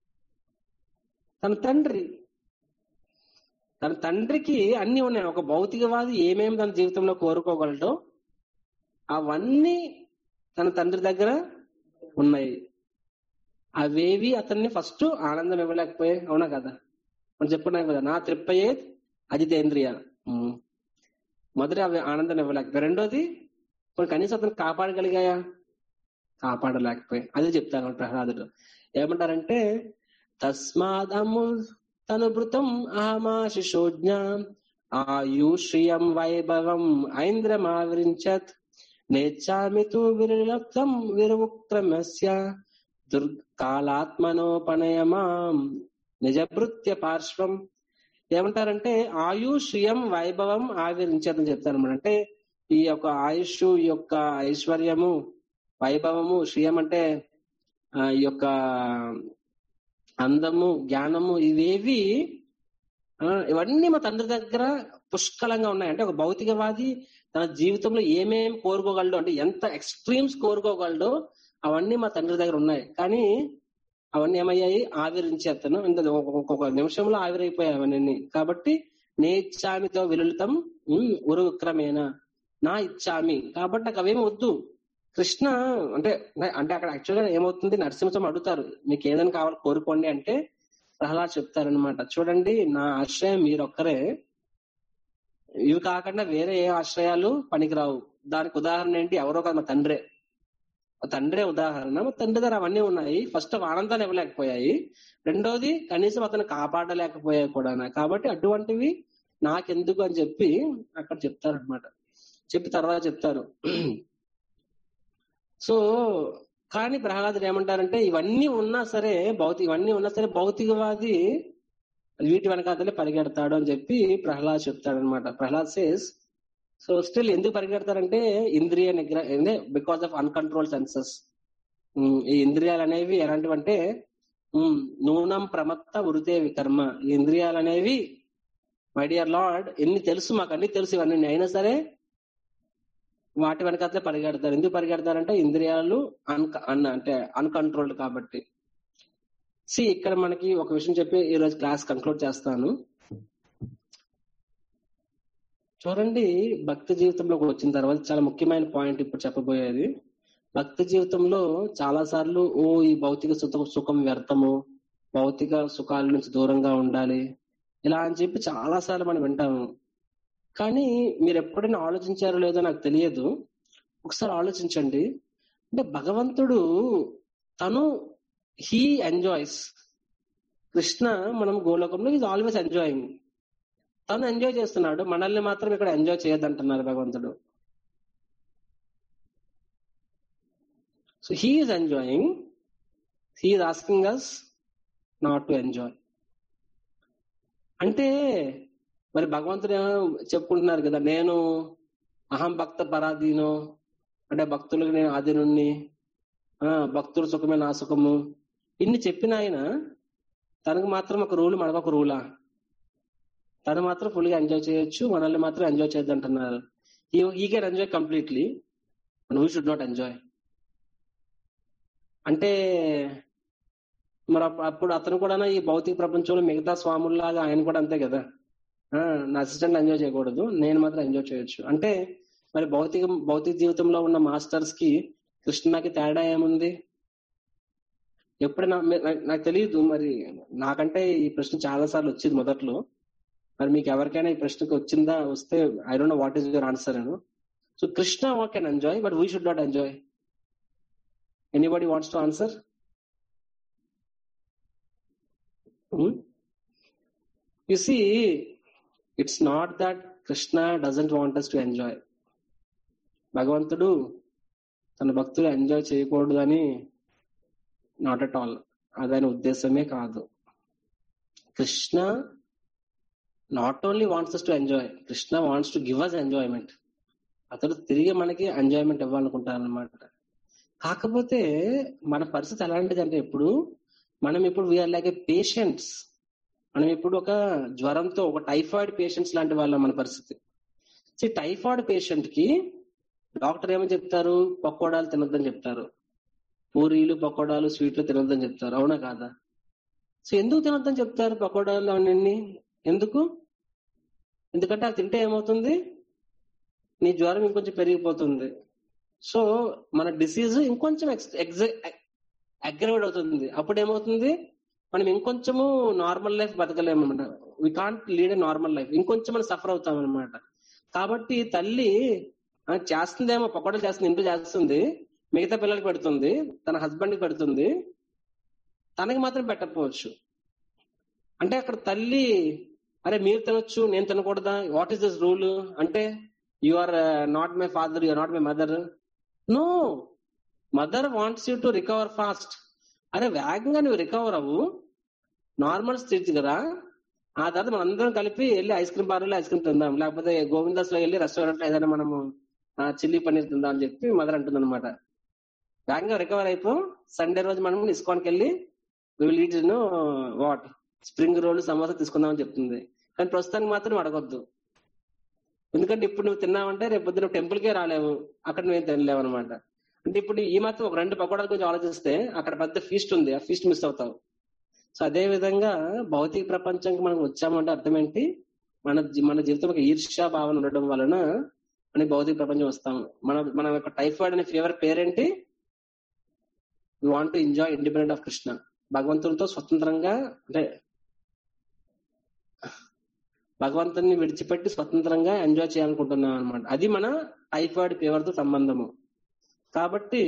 తన తండ్రి తన తండ్రికి అన్ని ఉన్నాయి ఒక భౌతికవాది ఏమేమి తన జీవితంలో కోరుకోగలటో అవన్నీ తన తండ్రి దగ్గర ఉన్నాయి అవేవి అతన్ని ఫస్ట్ ఆనందం ఇవ్వలేకపోయాయి అవునా కదా మనం చెప్పుకున్నాం కదా నా త్రిప్పయే అజితేంద్రియ ఉమ్. మొదటి అవి ఆనందం ఇవ్వలేకపోయి రెండోది కొన్ని కనీసం అతను కాపాడగలిగాయా కాపాడలేకపోయి అదే చెప్తాను ప్రహ్లాదుడు ఏమంటారంటే తస్మాదము తనుభృతం అహమాశిషోజ్ఞ ఆయుష్యం వైభవం ఐంద్రమావరించత్ నేచ్చామి తు విరలప్తం విరముక్రమస్య దుర్కాలాత్మనోపనయమాం నిజభృత్య పార్శ్వం ఏమంటారంటే ఆయు శ్రియం వైభవం ఆవిరించేదని చెప్తారు అనమాట అంటే ఈ యొక్క ఆయుష్ ఈ యొక్క ఐశ్వర్యము వైభవము శ్రియం అంటే ఆ, ఈ యొక్క అందము జ్ఞానము ఇవేవి ఆ, ఇవన్నీ మా తండ్రి దగ్గర పుష్కలంగా ఉన్నాయి అంటే ఒక భౌతికవాది తన జీవితంలో ఏమేం కోరుకోగలడో అంటే ఎంత ఎక్స్ట్రీమ్స్ కోరుకోగలడో అవన్నీ మా తండ్రి దగ్గర ఉన్నాయి కానీ అవన్నీ ఏమయ్యాయి ఆవిరించేస్తాను ఇంత ఒక- ఒక్కొక్క నిమిషంలో ఆవిరైపోయాయి అవన్నీ కాబట్టి నే ఇచ్చామితో విలులితం ఉమ్, ఉరు విక్రమేణ నా ఇచ్చామి కాబట్టి నాకు అవేమి వద్దు కృష్ణ అంటే అంటే అక్కడ యాక్చువల్గా ఏమవుతుంది నరసింహస్వామి అడుగుతారు మీకు ఏదైనా కావాలి కోరుకోండి అంటే ప్రహ్లాద్ చెప్తారనమాట చూడండి నా ఆశ్రయం మీరొక్కరే ఇవి కాకుండా వేరే ఏ ఆశ్రయాలు పనికిరావు దానికి ఉదాహరణ ఏంటి ఎవరో కాదు మా తండ్రే మా తండ్రే ఉదాహరణ మా తండ్రి దగ్గర అవన్నీ ఉన్నాయి ఫస్ట్ ఆనందాన్ని ఇవ్వలేకపోయాయి రెండోది కనీసం అతను కాపాడలేకపోయాయి కూడా కాబట్టి అటువంటివి నాకెందుకు అని చెప్పి అక్కడ చెప్తారు అనమాట చెప్పి తర్వాత చెప్తారు సో కానీ ప్రహ్లాదుడు ఏమంటారంటే ఇవన్నీ ఉన్నా సరే భౌతిక ఇవన్నీ ఉన్నా సరే భౌతికవాది వీటి వెనకాతలే పరిగెడతాడు అని చెప్పి ప్రహ్లాద్ చెప్తాడు అనమాట ప్రహ్లాద్ సేస్ సో స్టిల్ ఎందుకు పరిగెడతారంటే ఇంద్రియ నిగ్రహ బికాస్ ఆఫ్ అన్కంట్రోల్ సెన్సెస్ ఈ ఇంద్రియాలు అనేవి ఎలాంటివంటే ఉమ్, నూనం ప్రమత్త ఉరితే వికర్మ ఈ ఇంద్రియాలు అనేవి మై డియర్ లార్డ్ ఎన్ని తెలుసు మాకు అన్ని తెలుసు ఇవన్నీ అయినా సరే వాటి వెనకాతలే పరిగెడతారు ఎందుకు పరిగెడతారంటే ఇంద్రియాలు అన్ అన్ అంటే అన్కంట్రోల్డ్ కాబట్టి సి ఇక్కడ మనకి ఒక విషయం చెప్పి ఈ రోజు క్లాస్ కంక్లూడ్ చేస్తాను చూడండి భక్తి జీవితంలోకి వచ్చిన తర్వాత చాలా ముఖ్యమైన పాయింట్ ఇప్పుడు చెప్పబోయేది భక్తి జీవితంలో చాలా సార్లు ఓ ఈ భౌతిక సుఖ సుఖం వ్యర్థము భౌతిక సుఖాల నుంచి దూరంగా ఉండాలి ఇలా అని చెప్పి చాలా సార్లు మనం వింటాము కానీ మీరు ఎప్పుడైనా ఆలోచించారో లేదో నాకు తెలియదు ఒకసారి ఆలోచించండి అంటే భగవంతుడు తను హీ ఎంజాయ్స్ కృష్ణ మనం గోలోకంలో ఈజ్ ఆల్వేస్ ఎంజాయింగ్ తను ఎంజాయ్ చేస్తున్నాడు మనల్ని మాత్రం ఇక్కడ ఎంజాయ్ చేయొద్దంటున్నారు భగవంతుడు so he is enjoying he is asking us not to enjoy అంటే మరి భగవంతుడు ఏమో చెప్పుకుంటున్నారు కదా నేను అహం భక్త పరాధీనో అంటే భక్తులకు నేను ఆధీనుణ్ణి ఆ భక్తుల సుఖమే నా సుఖము ఇన్ని చెప్పిన ఆయన తనకు మాత్రం ఒక రూల్ మనకు ఒక రూలా తను మాత్రం ఫుల్ గా ఎంజాయ్ చేయొచ్చు మనల్ని మాత్రం ఎంజాయ్ చేయొద్దు అంటున్నారు he can enjoy completely we should not enjoy అంటే మరి అప్పు- అప్పుడు అతను కూడా ఈ భౌతిక ప్రపంచంలో మిగతా స్వాముల్లాగా ఆయన కూడా అంతే కదా ఆ, నా అసిస్టెంట్ ఎంజాయ్ చేయకూడదు నేను మాత్రం ఎంజాయ్ చేయొచ్చు అంటే మరి భౌతిక భౌతిక జీవితంలో ఉన్న మాస్టర్స్ కి కృష్ణకి తేడా ఏముంది ఎప్పుడైనా మీ- నాకు- నాకు తెలియదు మరి నాకంటే ఈ ప్రశ్న చాలా సార్లు వచ్చింది మొదట్లో మరి మీకు ఎవరికైనా ఈ ప్రశ్నకి వచ్చిందా వస్తే I don't know what is your answer అను so Krishna what can enjoy but we should not enjoy anybody wants to answer you see it's not that Krishna doesn't want us to enjoy భగవంతుడు తన భక్తులు ఎంజాయ్ చేయకూడదు అని not at all అదైన ఉద్దేశమే కాదు Krishna not only wants to enjoy Krishna wants to give us enjoyment అతడు తిరిగి మనకి ఎంజాయ్మెంట్ ఇవ్వాలనుకుంటారు అనమాట కాకపోతే మన పరిస్థితి ఎలాంటిది అంటే ఇప్పుడు మనం ఇప్పుడు వీఆర్ లైక్ ఏ పేషెంట్స్ మనం ఇప్పుడు ఒక జ్వరంతో ఒక టైఫాయిడ్ పేషెంట్స్ లాంటి వాళ్ళం మన పరిస్థితి సో టైఫాయిడ్ పేషెంట్ కి డాక్టర్ ఏమని చెప్తారు పకోడాలు తినొద్దని చెప్తారు పూరీలు పకోడాలు స్వీట్లు తినొద్దని చెప్తారు అవునా కాదా సో ఎందుకు తినొద్దని చెప్తారు పకోడాలు అవన్నీ ఎందుకు ఎందుకంటే అది తింటే ఏమవుతుంది నీ జ్వరం ఇంకొంచెం పెరిగిపోతుంది సో మన డిసీజ్ ఇంకొంచెం అగ్రవేట్ అవుతుంది అప్పుడు ఏమవుతుంది మనం ఇంకొంచెము నార్మల్ లైఫ్ బతకలేము అనమాట we can't lead a normal life ఇంకొంచెం మనం సఫర్ అవుతాం అనమాట కాబట్టి తల్లి ఆ, చేస్తుందేమో పకోడలు చేస్తుంది ఇంట్లో చేస్తుంది మిగతా పిల్లలకి పెడుతుంది తన హస్బెండ్ కి పెడుతుంది తనకి మాత్రం పెట్టకపోవచ్చు అంటే అక్కడ తల్లి అరే మీరు తినొచ్చు నేను తినకూడదా వాట్ ఈస్ దిస్ రూల్ అంటే you are not my father you are not my mother no mother wants you to recover fast అరే వేగంగా నువ్వు రికవర్ అవ్వు నార్మల్ స్థితి కదా ఆ తర్వాత మనం అందరం కలిపి వెళ్ళి ice cream parlour ice cream తిందాం లేకపోతే గోవిందాస్ లో వెళ్ళి రెస్టారెంట్ లో ఏదైనా మనము చిల్లీ పన్నీర్ తిందాం అని చెప్పి మదర్ అంటుంది అనమాట వేగంగా రికవర్ అయిపో సండే రోజు మనం ఇస్కాన్కి వెళ్ళి will eat what spring roll samosa తీసుకుందామని చెప్తుంది కానీ ప్రస్తుతానికి మాత్రం అడగొద్దు ఎందుకంటే ఇప్పుడు నువ్వు తిన్నావంటే రేపు పొద్దున టెంపుల్కే రాలేవు అక్కడ నువ్వేం తినలేవు అనమాట అంటే ఇప్పుడు ఈ మాత్రం ఒక రెండు పకోడాల గురించి ఆలోచిస్తే అక్కడ పెద్ద ఫీస్ట్ ఉంది ఆ ఫీస్ట్ మిస్ అవుతావు సో అదే విధంగా భౌతిక ప్రపంచానికి మనం వచ్చామంటే అర్థం ఏంటి మన జీ- మన జీవితం ఒక ఈర్ష్యా భావన ఉండడం వలన మన భౌతిక ప్రపంచం వస్తాము మన మన యొక్క టైఫాయిడ్ అనే ఫీవర్ పేరేంటి we want to enjoy independent of Krishna భగవంతునితో స్వతంత్రంగా అంటే భగవంతుని విడిచిపెట్టి స్వతంత్రంగా ఎంజాయ్ చేయాలనుకుంటున్నాం అనమాట అది మన టైఫాయిడ్ ఫీవర్ తో సంబంధము కాబట్టి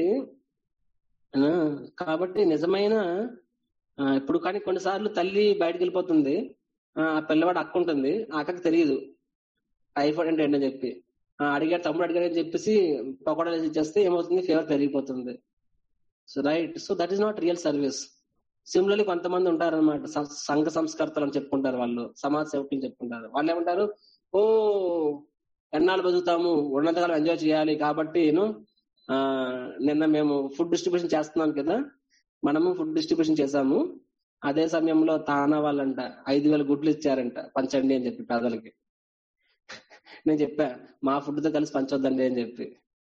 ఆ, కాబట్టి నిజమైన ఆ, ఇప్పుడు కానీ కొన్నిసార్లు తల్లి బయటకు వెళ్ళిపోతుంది ఆ ఆ పిల్లవాడు అక్క ఉంటుంది ఆ అక్కకి తెలియదు టైఫాయిడ్ అంటే ఏంటని చెప్పి ఆ, అడిగాడు తమ్ముడు అడిగాడు అని చెప్పేసి పకోడాలు వేసి ఇచ్చేస్తే ఏమవుతుంది ఫీవర్ పెరిగిపోతుంది so right so that is not real service similarly కొంతమంది ఉంటారన్నమాట స- సంఘ సంస్కర్తలు అని చెప్పుకుంటారు వాళ్ళు సమాజ సేవకులు చెప్పుకుంటారు వాళ్ళు ఏమంటారు ఓ ఎన్నాళ్ళు బతుకుతాము ఉన్నంతకాలం ఎంజాయ్ చేయాలి కాబట్టి నేను ఆ, నిన్న మేము ఫుడ్ డిస్ట్రిబ్యూషన్ చేస్తున్నాం కదా మనము ఫుడ్ డిస్ట్రిబ్యూషన్ చేశాము అదే సమయంలో తానా వాళ్ళంట ఐదు వేల గుడ్లు ఇచ్చారంట పంచండి అని చెప్పి పేదలకి నేను చెప్పా మా ఫుడ్ తో కలిసి పంచొద్దండి అని చెప్పి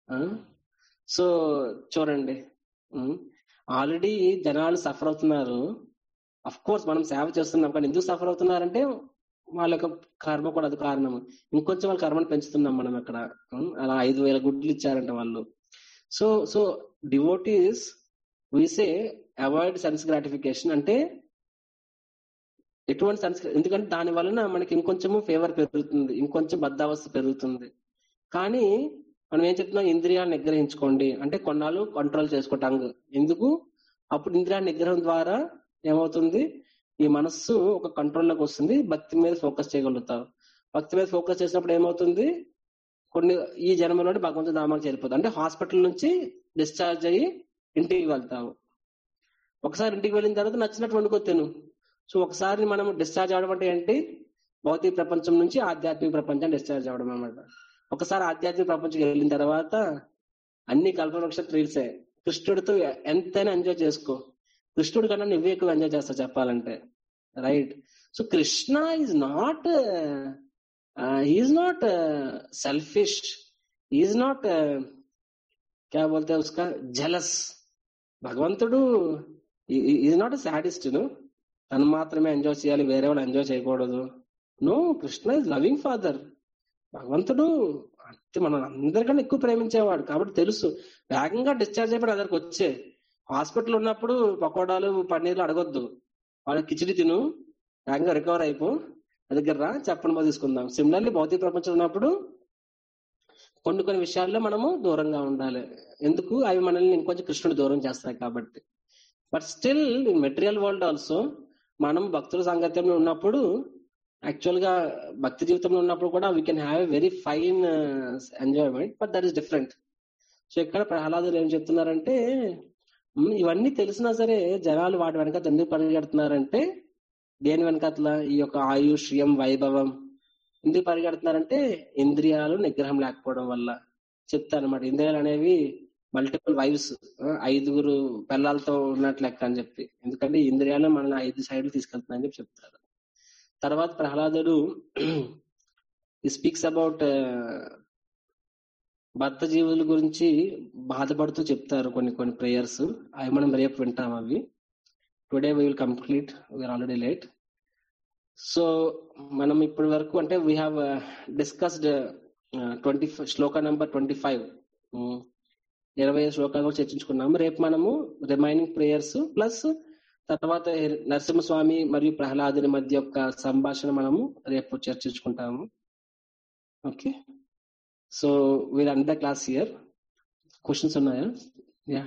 సో చూడండి ఆల్రెడీ జనాలు సఫర్ అవుతున్నారు అఫ్ కోర్స్ మనం సేవ చేస్తున్నాం కానీ ఎందుకు సఫర్ అవుతున్నారంటే వాళ్ళ యొక్క కర్మ కూడా అది కారణం ఇంకొంచెం వాళ్ళ కర్మను పెంచుతున్నాం మనం అక్కడ ఉమ్, అలా ఐదు వేల గుడ్లు ఇచ్చారంట వాళ్ళు సో సో డివోటీస్ వీసే అవాయిడ్ సెన్స్ గ్రాటిఫికేషన్ అంటే ఎటువంటి సెన్స్ ఎందుకంటే దాని వలన మనకి ఇంకొంచెము ఫేవర్ పెరుగుతుంది ఇంకొంచెం బద్ధావస్థ పెరుగుతుంది కానీ మనం ఏం చెప్తున్నాం ఇంద్రియాలు నిగ్రహించుకోండి అంటే కొన్నాళ్ళు కంట్రోల్ చేసుకో టంగ్ ఎందుకు అప్పుడు ఇంద్రియాల నిగ్రహం ద్వారా ఏమవుతుంది ఈ మనస్సు ఒక కంట్రోల్లోకి వస్తుంది భక్తి మీద ఫోకస్ చేయగలుగుతావు భక్తి మీద ఫోకస్ చేసినప్పుడు ఏమవుతుంది కొన్ని ఈ జన్మలోనే భగవంతు నామాలు చేరిపోతావు అంటే హాస్పిటల్ నుంచి డిశ్చార్జ్ అయ్యి ఇంటికి వెళ్తావు ఒకసారి ఇంటికి వెళ్ళిన తర్వాత నచ్చినట్టు వండుకో తిను సో ఒకసారి మనం డిశ్చార్జ్ అవడం అంటే ఏంటి భౌతిక ప్రపంచం నుంచి ఆధ్యాత్మిక ప్రపంచం డిశ్చార్జ్ అవడం అన్నమాట ఒకసారి ఆధ్యాత్మిక ప్రపంచం వెళ్ళిన తర్వాత అన్ని కల్పవృక్ష ట్రీల్సే కృష్ణుడితో ఎంతైనా ఎంజాయ్ చేసుకో కృష్ణుడి కన్నా నువ్వే ఎక్కువ ఎంజాయ్ చేస్తావు చెప్పాలంటే right so Krishna is not is not selfish is not క్యా బోల్తే ఉస్కా జలస్ భగవంతుడు ఈజ్ నాట్ సాడిస్ట్ తను మాత్రమే ఎంజాయ్ చేయాలి వేరే వాళ్ళు ఎంజాయ్ చేయకూడదు no Krishna is loving father భగవంతుడు అంతే మనం అందరికన్నా ఎక్కువ ప్రేమించేవాడు కాబట్టి తెలుసు వేగంగా డిశ్చార్జ్ అయిపోయి అదరికి వచ్చే హాస్పిటల్ ఉన్నప్పుడు పకోడాలు పన్నీర్లు అడగొద్దు వాళ్ళు కిచిడి తిను వేగంగా రికవర్ అయిపో నా దగ్గర రా చెప్పండి బాగా తీసుకుందాం సిమిలర్లీ భౌతిక ప్రపంచం ఉన్నప్పుడు కొన్ని కొన్ని విషయాల్లో మనము దూరంగా ఉండాలి ఎందుకు అవి మనల్ని ఇంకొంచెం కృష్ణుడు దూరం చేస్తాయి కాబట్టి but still in material world also మనం భక్తుల సాంగత్యంలో ఉన్నప్పుడు యాక్చువల్ గా భక్తి జీవితంలో ఉన్నప్పుడు కూడా we can have a very fine enjoyment but that is different so ఇక్కడ ప్రహ్లాదులు ఏం చెప్తున్నారంటే "మ్, ఇవన్నీ తెలిసినా సరే జనాలు వాటి వెనక ఎందుకు పరిగెడుతున్నారంటే దేని వెనకట్ల ఈ యొక్క ఆయుష్యం వైభవం ఎందుకు పరిగెడుతున్నారంటే ఇంద్రియాలు నిగ్రహం లేకపోవడం వల్ల చెప్తాను అనమాట ఇంద్రియాలు అనేవి మల్టిపుల్ వైవ్స్ ఐదుగురు పిల్లలతో ఉన్నట్లు లెక్క అని చెప్పి ఎందుకంటే ఈ ఇంద్రియాలు మనల్ని ఐదు సైడ్లు తీసుకెళ్తున్నాయని చెప్పి చెప్తారు తర్వాత ప్రహ్లాదుడు ఈ స్పీక్స్ అబౌట్ భర్త జీవుల గురించి బాధపడుతూ చెప్తారు కొన్ని కొన్ని ప్రేయర్స్ అవి మనం రేపు వింటాం అవి today we will complete we are already late so మనం ఇప్పటి వరకు అంటే we have discussed twenty shloka number twenty five ఇరవై ఐదు శ్లోకాలు కూడా చర్చించుకున్నాము రేపు మనము రిమైనింగ్ ప్రేయర్స్ ప్లస్ తర్వాత నరసింహస్వామి మరియు ప్రహ్లాదుని మధ్య యొక్క సంభాషణ మనము రేపు చర్చించుకుంటాము okay so we'll and the class here questions ఉన్నాయా yeah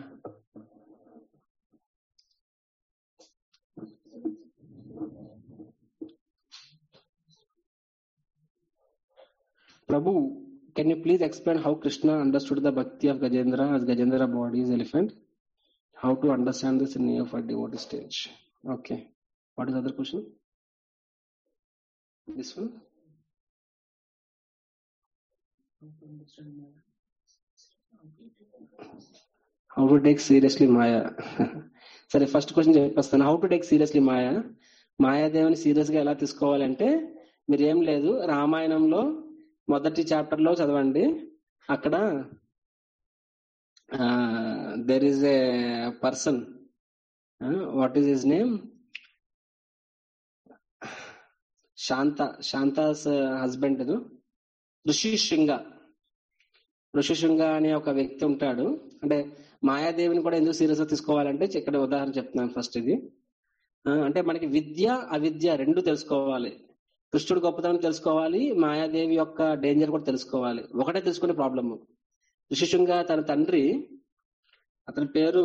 Prabhu, can you please explain how Krishna understood the bhakti of Gajendra as Gajendra body is elephant? How to understand this in neophyte devotee stage? Okay. What is the other question? This one how to take seriously Maya సరే first question చెప్పేస్తాను how to take seriously Maya మాయాదేవిని serious గా ఎలా తీసుకోవాలంటే మీరు ఏం లేదు రామాయణంలో మొదటి చాప్టర్ లో చదవండి అక్కడ there is a person what is his name Shanta Shanta's husband Rishyashringa Rishyashringa అనే ఒక వ్యక్తి ఉంటాడు అంటే మాయాదేవిని కూడా ఎందుకు సీరియస్ గా తీసుకోవాలంటే ఇక్కడ ఉదాహరణ చెప్తున్నాను ఫస్ట్ ఇది ఆ, అంటే మనకి విద్య అవిద్య రెండు తెలుసుకోవాలి కృష్ణుడు గొప్పతనం తెలుసుకోవాలి మాయాదేవి యొక్క డేంజర్ కూడా తెలుసుకోవాలి ఒకటే తెలుసుకునే ప్రాబ్లమ్ ఋషిశృంగ తన తండ్రి అతని పేరు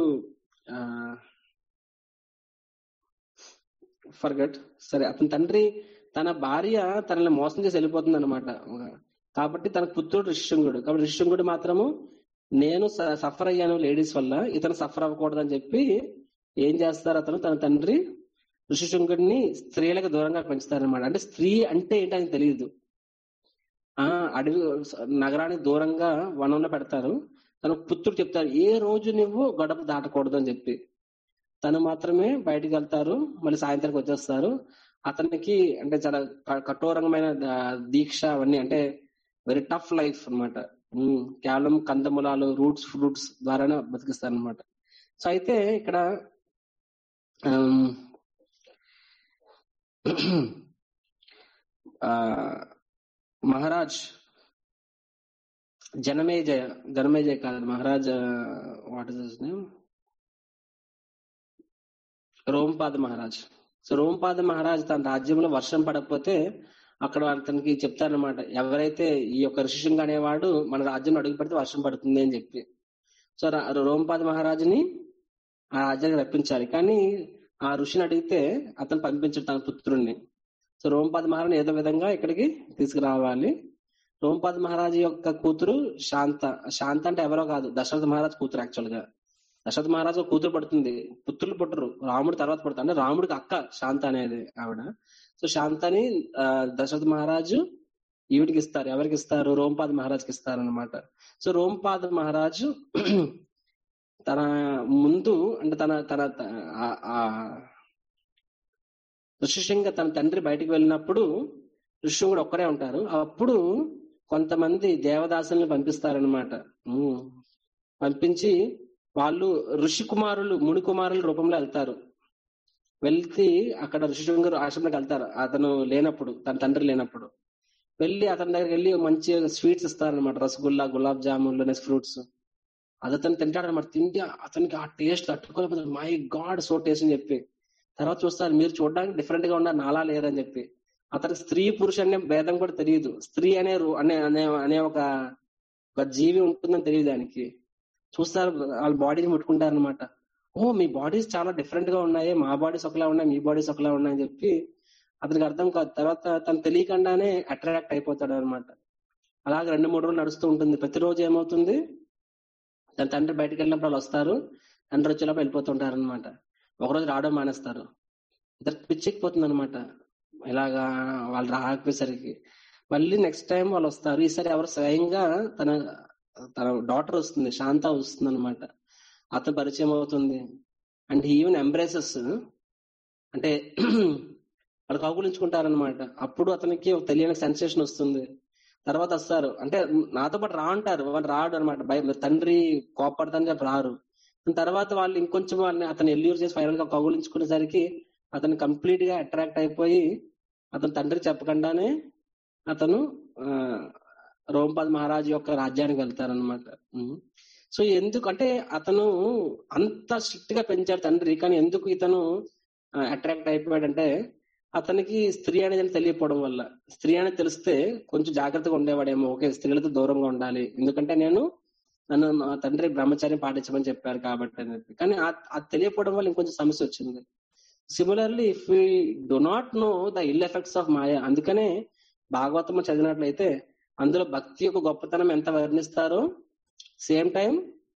ఫర్గట్ సరే అతని తండ్రి తన భార్య తనని మోసం చేసి వెళ్ళిపోతుంది అనమాట కాబట్టి తన పుత్రుడు ఋషిశృంగుడు కాబట్టి ఋషిశృంగుడు మాత్రము నేను సఫర్ అయ్యాను లేడీస్ వల్ల ఇతను సఫర్ అవ్వకూడదు అని చెప్పి ఏం చేస్తారు అతను తన తండ్రి ఋషిశృంగుడిని స్త్రీలకు దూరంగా పెంచుతారనమాట అంటే స్త్రీ అంటే ఏంటని తెలియదు ఆ అడవి నగరానికి దూరంగా వనంలో పెడతారు తన పుత్రుడు చెప్తారు ఏ రోజు నువ్వు గడప దాటకూడదు అని చెప్పి తను మాత్రమే బయటికి వెళ్తారు మళ్ళీ సాయంత్రానికి వచ్చేస్తారు అతనికి అంటే చాలా క- కఠోరమైన ద- దీక్ష అవన్నీ అంటే వెరీ టఫ్ లైఫ్ అనమాట కేవలం కందమూలాలు రూట్స్ ఫ్రూట్స్ ద్వారానే బతికిస్తారు అనమాట సో అయితే ఇక్కడ ఆమ్, ఆ, మహారాజ్ జనమేజయ జనమేజయ కాదు Maharaj what is his name Rompada Maharaj so Rompada Maharaj తన రాజ్యంలో వర్షం పడకపోతే అక్కడ అతనికి చెప్తారనమాట ఎవరైతే ఈ యొక్క ఋషిశృంగ అనేవాడు మన రాజ్యంలో అడుగు పెడితే వర్షం పడుతుంది అని చెప్పి సో రా- రోంపాద మహారాజుని ఆ రాజ్యానికి రప్పించాలి కానీ ఆ ఋషిని అడిగితే అతను పంపించాడు తన పుత్రుణ్ణి సో రోంపాద మహారాజు ఏదో విధంగా ఇక్కడికి తీసుకురావాలి రోంపాద మహారాజు యొక్క కూతురు శాంత శాంత అంటే ఎవరో కాదు దశరథ మహారాజ్ కూతురు యాక్చువల్ గా దశరథ మహారాజు ఒక కూతురు పడుతుంది పుత్రులు పుట్టరు రాముడు తర్వాత పుడతారు అంటే రాముడికి అక్క శాంత అనేది ఆవిడ సో శాంతని ఆ, దశరథ మహారాజు ఈవిడికి ఇస్తారు ఎవరికి ఇస్తారు రోంపాద మహారాజుకి ఇస్తారు అనమాట సో రోంపాద మహారాజు తన ముందు అంటే తన తన త- ఆ- ఆ ఋషిశృంగ తన తండ్రి బయటికి వెళ్ళినప్పుడు ఋషిశృంగుడు ఒక్కడే ఉంటారు అప్పుడు కొంతమంది దేవదాసుల్ని పంపిస్తారనమాట ఉమ్. పంపించి వాళ్ళు ఋషి కుమారులు ముని కుమారుల రూపంలో వెళ్తారు వెళ్తే అక్కడ ఋషిశృంగరు ఆశ్రమంలోకి వెళ్తారు అతను లేనప్పుడు తన తండ్రి లేనప్పుడు వెళ్ళి అతని దగ్గరికి వెళ్ళి మంచి స్వీట్స్ ఇస్తారనమాట రసగుల్లా గులాబ్ జామున్లు నెక్స్ట్ ఫ్రూట్స్ అది అతను తింటాడు అనమాట తింటే అతనికి ఆ టేస్ట్ తట్టుకోలేకపోతే మై గాడ్ సో టేస్ట్ అని చెప్పి తర్వాత చూస్తారు మీరు చూడడానికి డిఫరెంట్ గా ఉన్నారు నాలా లేదని చెప్పి అతనికి స్త్రీ పురుష అనే భేదం కూడా తెలియదు స్త్రీ అనే రూ- అనే అనే అనే ఒక ఒక జీవి ఉంటుందని తెలియదు దానికి చూస్తారు వాళ్ళ బాడీని ముట్టుకుంటారు అనమాట ఓ మీ బాడీస్ చాలా డిఫరెంట్ గా ఉన్నాయి మా బాడీస్ ఒకలా ఉన్నాయి మీ బాడీస్ ఒకలా ఉన్నాయని చెప్పి అతనికి అర్థం కాదు తర్వాత తను తెలియకుండానే అట్రాక్ట్ అయిపోతాడు అనమాట అలాగే రెండు మూడు రోజులు నడుస్తూ ఉంటుంది ప్రతిరోజు ఏమవుతుంది తన తండ్రి బయటకు వెళ్ళినప్పుడు వాళ్ళు వస్తారు తండ్రి వచ్చేలోపు వెళ్ళిపోతుంటారు అనమాట ఒకరోజు రావడం మానేస్తారు ఇద్దరు పిచ్చెక్కిపోతుంది అనమాట ఇలాగా వాళ్ళు రాకపోయేసరికి మళ్ళీ నెక్స్ట్ టైం వాళ్ళు వస్తారు ఈసారి ఎవరు స్వయంగా తన తన డాటర్ వస్తుంది శాంత వస్తుంది అనమాట అతను పరిచయం అవుతుంది అండ్ ఈవెన్ ఎంబ్రేసెస్ అంటే వాళ్ళు కౌగులించుకుంటారనమాట అప్పుడు అతనికి ఒక తెలియని సెన్సేషన్ వస్తుంది తర్వాత వస్తారు అంటే నాతో పాటు రా అంటారు వాళ్ళు రాడు అనమాట భయ తండ్రి కోపడతాని చెప్పి రారు దాని తర్వాత వాళ్ళు ఇంకొంచెం వాళ్ళని అతను ఎల్యూర్ చేసి ఫైనల్ గా కౌగులించుకునేసరికి అతను కంప్లీట్ గా అట్రాక్ట్ అయిపోయి అతను తండ్రి చెప్పకుండానే అతను ఆ, రోంపాద్ మహారాజు యొక్క రాజ్యానికి వెళ్తారనమాట సో ఎందుకు అంటే అతను అంత స్ట్రిక్ట్ గా పెంచాడు తండ్రి కానీ ఎందుకు ఇతను అట్రాక్ట్ అయిపోయాడంటే అతనికి స్త్రీ అనేది తెలియకపోవడం వల్ల స్త్రీ అనేది తెలిస్తే కొంచెం జాగ్రత్తగా ఉండేవాడేమో ఓకే స్త్రీలతో దూరంగా ఉండాలి ఎందుకంటే నేను నన్ను మా తండ్రి బ్రహ్మచార్యం పాటించమని చెప్పారు కాబట్టి అని చెప్పి కానీ ఆ- అది తెలియకపోవడం వల్ల ఇంకొంచెం సమస్య వచ్చింది similarly if we do not know the ill effects of Maya అందుకనే భాగవతం చదివినట్లయితే అందులో భక్తి యొక్క గొప్పతనం ఎంత వర్ణిస్తారో సేమ్ టైం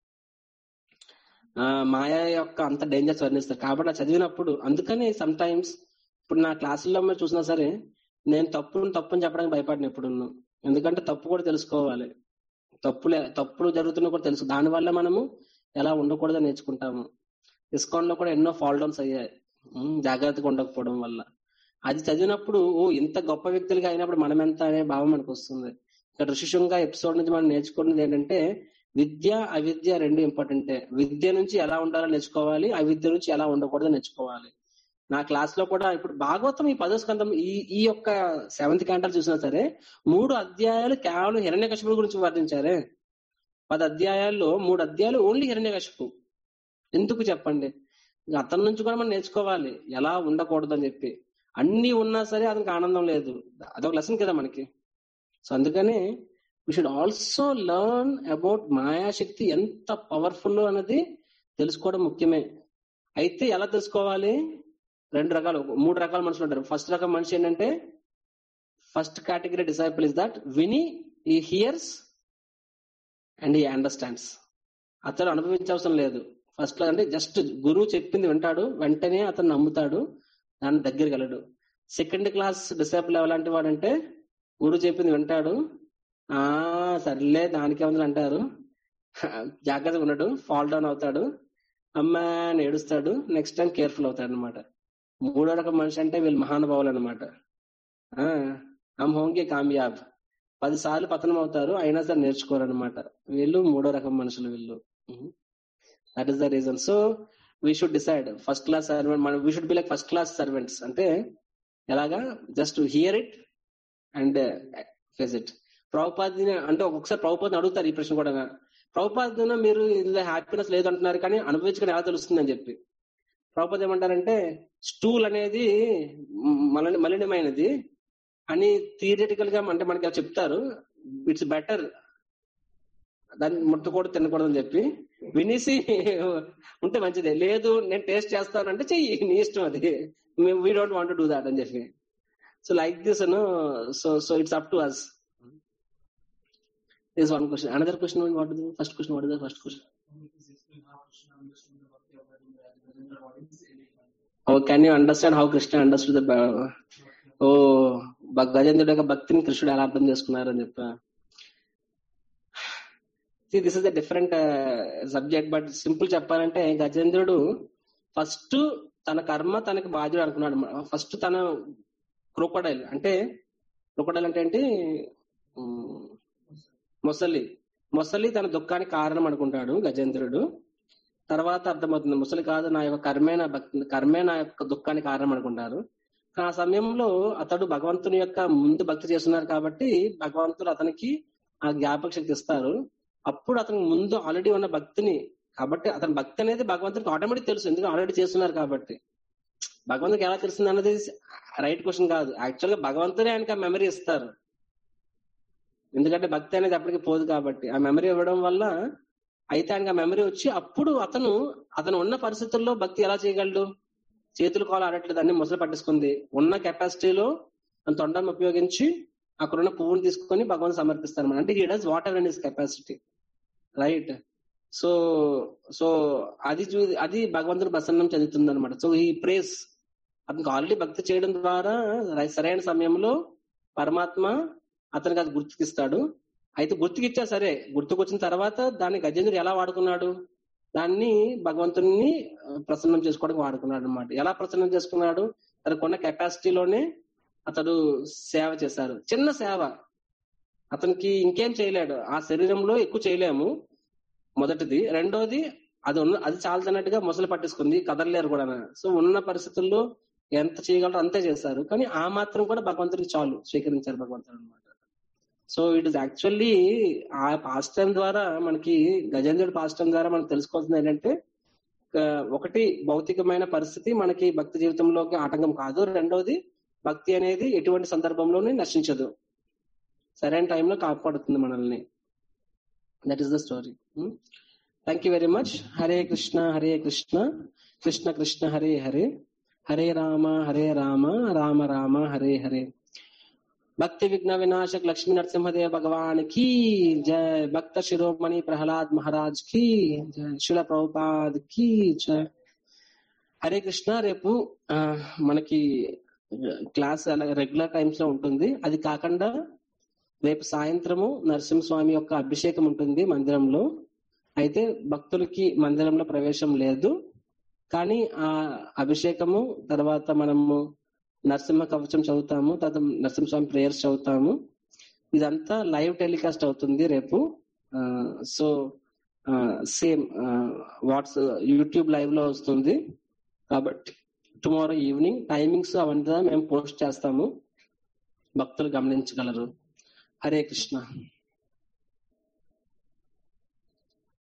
మాయా యొక్క అంత డేంజర్స్ వర్ణిస్తారు కాబట్టి అది చదివినప్పుడు అందుకని సమ్ టైమ్స్ ఇప్పుడు నా క్లాసుల్లో మీరు చూసినా సరే నేను తప్పును తప్పుని చెప్పడానికి భయపడిన ఎప్పుడు ఎందుకంటే తప్పు కూడా తెలుసుకోవాలి తప్పులే తప్పులు జరుగుతున్నా కూడా తెలుసు దానివల్ల మనము ఎలా ఉండకూడదో నేర్చుకుంటాము ఇస్కాన్ లో కూడా ఎన్నో ఫాల్ డౌన్స్ అయ్యాయి ఉమ్, జాగ్రత్తగా ఉండకపోవడం వల్ల అది చదివినప్పుడు ఓ ఇంత గొప్ప వ్యక్తులుగా అయినప్పుడు మనం ఎంత అనే భావం మనకు వస్తుంది ఇక్కడ ఋషిశృంగ ఎపిసోడ్ నుంచి మనం నేర్చుకున్నది ఏంటంటే విద్య అవిద్య రెండు ఇంపార్టెంటే విద్య నుంచి ఎలా ఉండాలో నేర్చుకోవాలి అవిద్య నుంచి ఎలా ఉండకూడదో నేర్చుకోవాలి నా క్లాస్ లో కూడా ఇప్పుడు భాగవతం ఈ పదో స్కందం ఈ ఈ యొక్క సెవెంత్ క్యాంటల్ చూసినా సరే మూడు అధ్యాయాలు కేవలం హిరణ్యకశిపుడు గురించి వర్ణించారే పది అధ్యాయాల్లో మూడు అధ్యాయాలు ఓన్లీ హిరణ్యకశిపు ఎందుకు చెప్పండి ఇంకా అతని నుంచి కూడా మనం నేర్చుకోవాలి ఎలా ఉండకూడదు అని చెప్పి అన్ని ఉన్నా సరే అతనికి ఆనందం లేదు అదొక లెసన్ కదా మనకి సో అందుకని we should also learn about మాయాశక్తి ఎంత పవర్ఫుల్ అనేది తెలుసుకోవడం ముఖ్యమే అయితే ఎలా తెలుసుకోవాలి రెండు రకాలు మూడు రకాల మనుషులు ఉంటారు ఫస్ట్ రకం మనిషి ఏంటంటే first category disciple is that విని ఈ హియర్స్ అండ్ ఈ అండర్స్టాండ్స్ అతను అనుభవించవసరం లేదు ఫస్ట్ లో అంటే జస్ట్ గురువు చెప్పింది వింటాడు వెంటనే అతను నమ్ముతాడు దాని దగ్గరికి వెళ్ళడు సెకండ్ క్లాస్ డిసైపుల్ ఎలాంటి వాడంటే గురువు చెప్పింది వింటాడు ఆ సర్లే దానికి ఏమన్నా అంటారు జాగ్రత్తగా ఉన్నాడు ఫాల్ డౌన్ అవుతాడు అమ్మా అని ఏడుస్తాడు నెక్స్ట్ టైం కేర్ఫుల్ అవుతాడు అనమాట మూడో రకం మనిషి అంటే వీళ్ళు మహానుభావులు అనమాట హమ్ హోంగే కామయాబ్ పది సార్లు పతనం అవుతారు అయినా సరే నేర్చుకోరు అనమాట వీళ్ళు మూడో రకం మనుషులు వీళ్ళు that is the reason so we should decide first class servant మనం we should be like first class servants అంటే ఎలాగా just hear it and face it ప్రభుపాదిని అంటే ఒక్కొక్కసారి ప్రభుపాదిని అడుగుతారు ఈ ప్రశ్న కూడా ప్రభుపాదిన మీరు ఇందులో హ్యాపీనెస్ లేదు అంటున్నారు కానీ అనుభవించుకుని ఎలా తెలుస్తుంది అని చెప్పి ప్రభుపాద ఏమంటారంటే స్టూల్ అనేది మలి మలినమైనది అని థియరిటికల్ గా అంటే మనకి అలా చెప్తారు ఇట్స్ బెటర్ దాన్ని ముట్టకూడదు తినకూడదు అని చెప్పి వినేసి ఉంటే మంచిదే లేదు నేను టేస్ట్ చేస్తాను అంటే చెయ్యి నీ ఇష్టం అది we don't want do that అని చెప్పి so like this so so it's up to us this one question another question what first question what is the first question oh can you understand how Krishna understood the oh గజేంద్రుడు యొక్క భక్తిని కృష్ణుడు ఎలా అర్థం చేసుకున్నారు అని చెప్పా this is the different subject but simple చెప్పాలంటే గజేంద్రుడు ఫస్ట్ తన కర్మ తనకి బాధ్యుడు అనుకున్నాడు ఫస్ట్ తన క్రోకోడైల్ అంటే క్రోకోడైల్ అంటే ఏంటి మొసలి మొసలి తన దుఃఖానికి కారణం అనుకుంటాడు గజేంద్రుడు తర్వాత అర్థమవుతుంది ముసలి కాదు నా యొక్క కర్మే నా భక్తి కర్మే నా యొక్క దుఃఖానికి కారణం అనుకుంటారు ఆ సమయంలో అతడు భగవంతుని యొక్క ముందు భక్తి చేస్తున్నారు కాబట్టి భగవంతుడు అతనికి ఆ జ్ఞాపక శక్తి ఇస్తారు అప్పుడు అతనికి ముందు ఆల్రెడీ ఉన్న భక్తిని కాబట్టి అతని భక్తి అనేది భగవంతుడికి ఆటోమేటిక్ తెలుసు ఎందుకంటే ఆల్రెడీ చేస్తున్నారు కాబట్టి భగవంతుడికి ఎలా తెలుస్తుంది అన్నది రైట్ క్వశ్చన్ కాదు యాక్చువల్ గా భగవంతుడే ఆయనకి ఆ మెమరీ ఇస్తారు ఎందుకంటే భక్తి అనేది అప్పటికి పోదు కాబట్టి ఆ మెమరీ ఇవ్వడం వల్ల అయితే ఆయనకి ఆ మెమరీ వచ్చి అప్పుడు అతను అతను ఉన్న పరిస్థితుల్లో భక్తి ఎలా చేయగలడు చేతులు కాలు ఆడట్లేదు అన్ని ముసలు పట్టించుకుంది ఉన్న కెపాసిటీలో తొండం ఉపయోగించి అక్కడున్న పువ్వుని తీసుకొని భగవంతు సమర్పిస్తారు అంటే he does whatever in his capacity right so so అది చూ అది భగవంతుడు ప్రసన్నం చెందుతుంది అనమాట సో ఈ ప్రేస్ అతనికి ఆల్రెడీ భక్తి చేయడం ద్వారా సరైన సమయంలో పరమాత్మ అతనికి అది గుర్తుకిస్తాడు అయితే గుర్తుకిచ్చా సరే గుర్తుకొచ్చిన తర్వాత దాన్ని గజేంద్రుడు ఎలా వాడుకున్నాడు దాన్ని భగవంతుని ప్రసన్నం చేసుకోవడానికి వాడుకున్నాడు అనమాట ఎలా ప్రసన్నం చేసుకున్నాడు తనకున్న కెపాసిటీలోనే అతడు సేవ చేశారు చిన్న సేవ అతనికి ఇంకేం చేయలేడు ఆ శరీరంలో ఎక్కువ చేయలేము మొదటిది రెండోది అది ఉన్న అది చాలదన్నట్టుగా మొసలు పట్టేసుకుంది కదలలేరు కూడా సో ఉన్న పరిస్థితుల్లో ఎంత చేయగలరో అంతే చేశారు కానీ ఆ మాత్రం కూడా భగవంతుడికి చాలు స్వీకరించారు భగవంతుడు అనమాట so it is actually a pastime ద్వారా మనకి గజేంద్రుడి పాస్ట్ టైం ద్వారా మనకు తెలుసుకోవాల్సింది ఏంటంటే ఒకటి భౌతికమైన పరిస్థితి మనకి భక్తి జీవితంలోకి ఆటంకం కాదు రెండోది భక్తి అనేది ఎటువంటి సందర్భంలోనే నశించదు సరైన టైంలో కాపాడుతుంది మనల్ని that is the story thank you very much Hare Krishna Hare Krishna Krishna Krishna Hare Hare Hare Rama Hare Rama Rama Rama Hare Hare Bhakti Vighna వినాశక్ Lakshmi Narasimhadeva భగవాన్ కి జయ భక్త శిరోమణి ప్రహ్లాద్ మహారాజ్ కి జయ శిల ప్రభుపాద్ కి జయ హరే కృష్ణ రేపు మనకి క్లాస్ అలాగే రెగ్యులర్ టైమ్స్ లో ఉంటుంది అది కాకుండా రేపు సాయంత్రము నరసింహస్వామి యొక్క అభిషేకం ఉంటుంది మందిరంలో అయితే భక్తులకి మందిరంలో ప్రవేశం లేదు కానీ ఆ అభిషేకము తర్వాత మనము నరసింహ కవచం చదువుతాము తర్వాత నరసింహస్వామి ప్రేయర్స్ చదువుతాము ఇదంతా లైవ్ టెలికాస్ట్ అవుతుంది రేపు so same what's YouTube live లో వస్తుంది కాబట్టి టుమారో ఈవినింగ్ టైమింగ్స్ అవంతా మేము పోస్ట్ చేస్తాము భక్తులు గమనించగలరు హరే కృష్ణ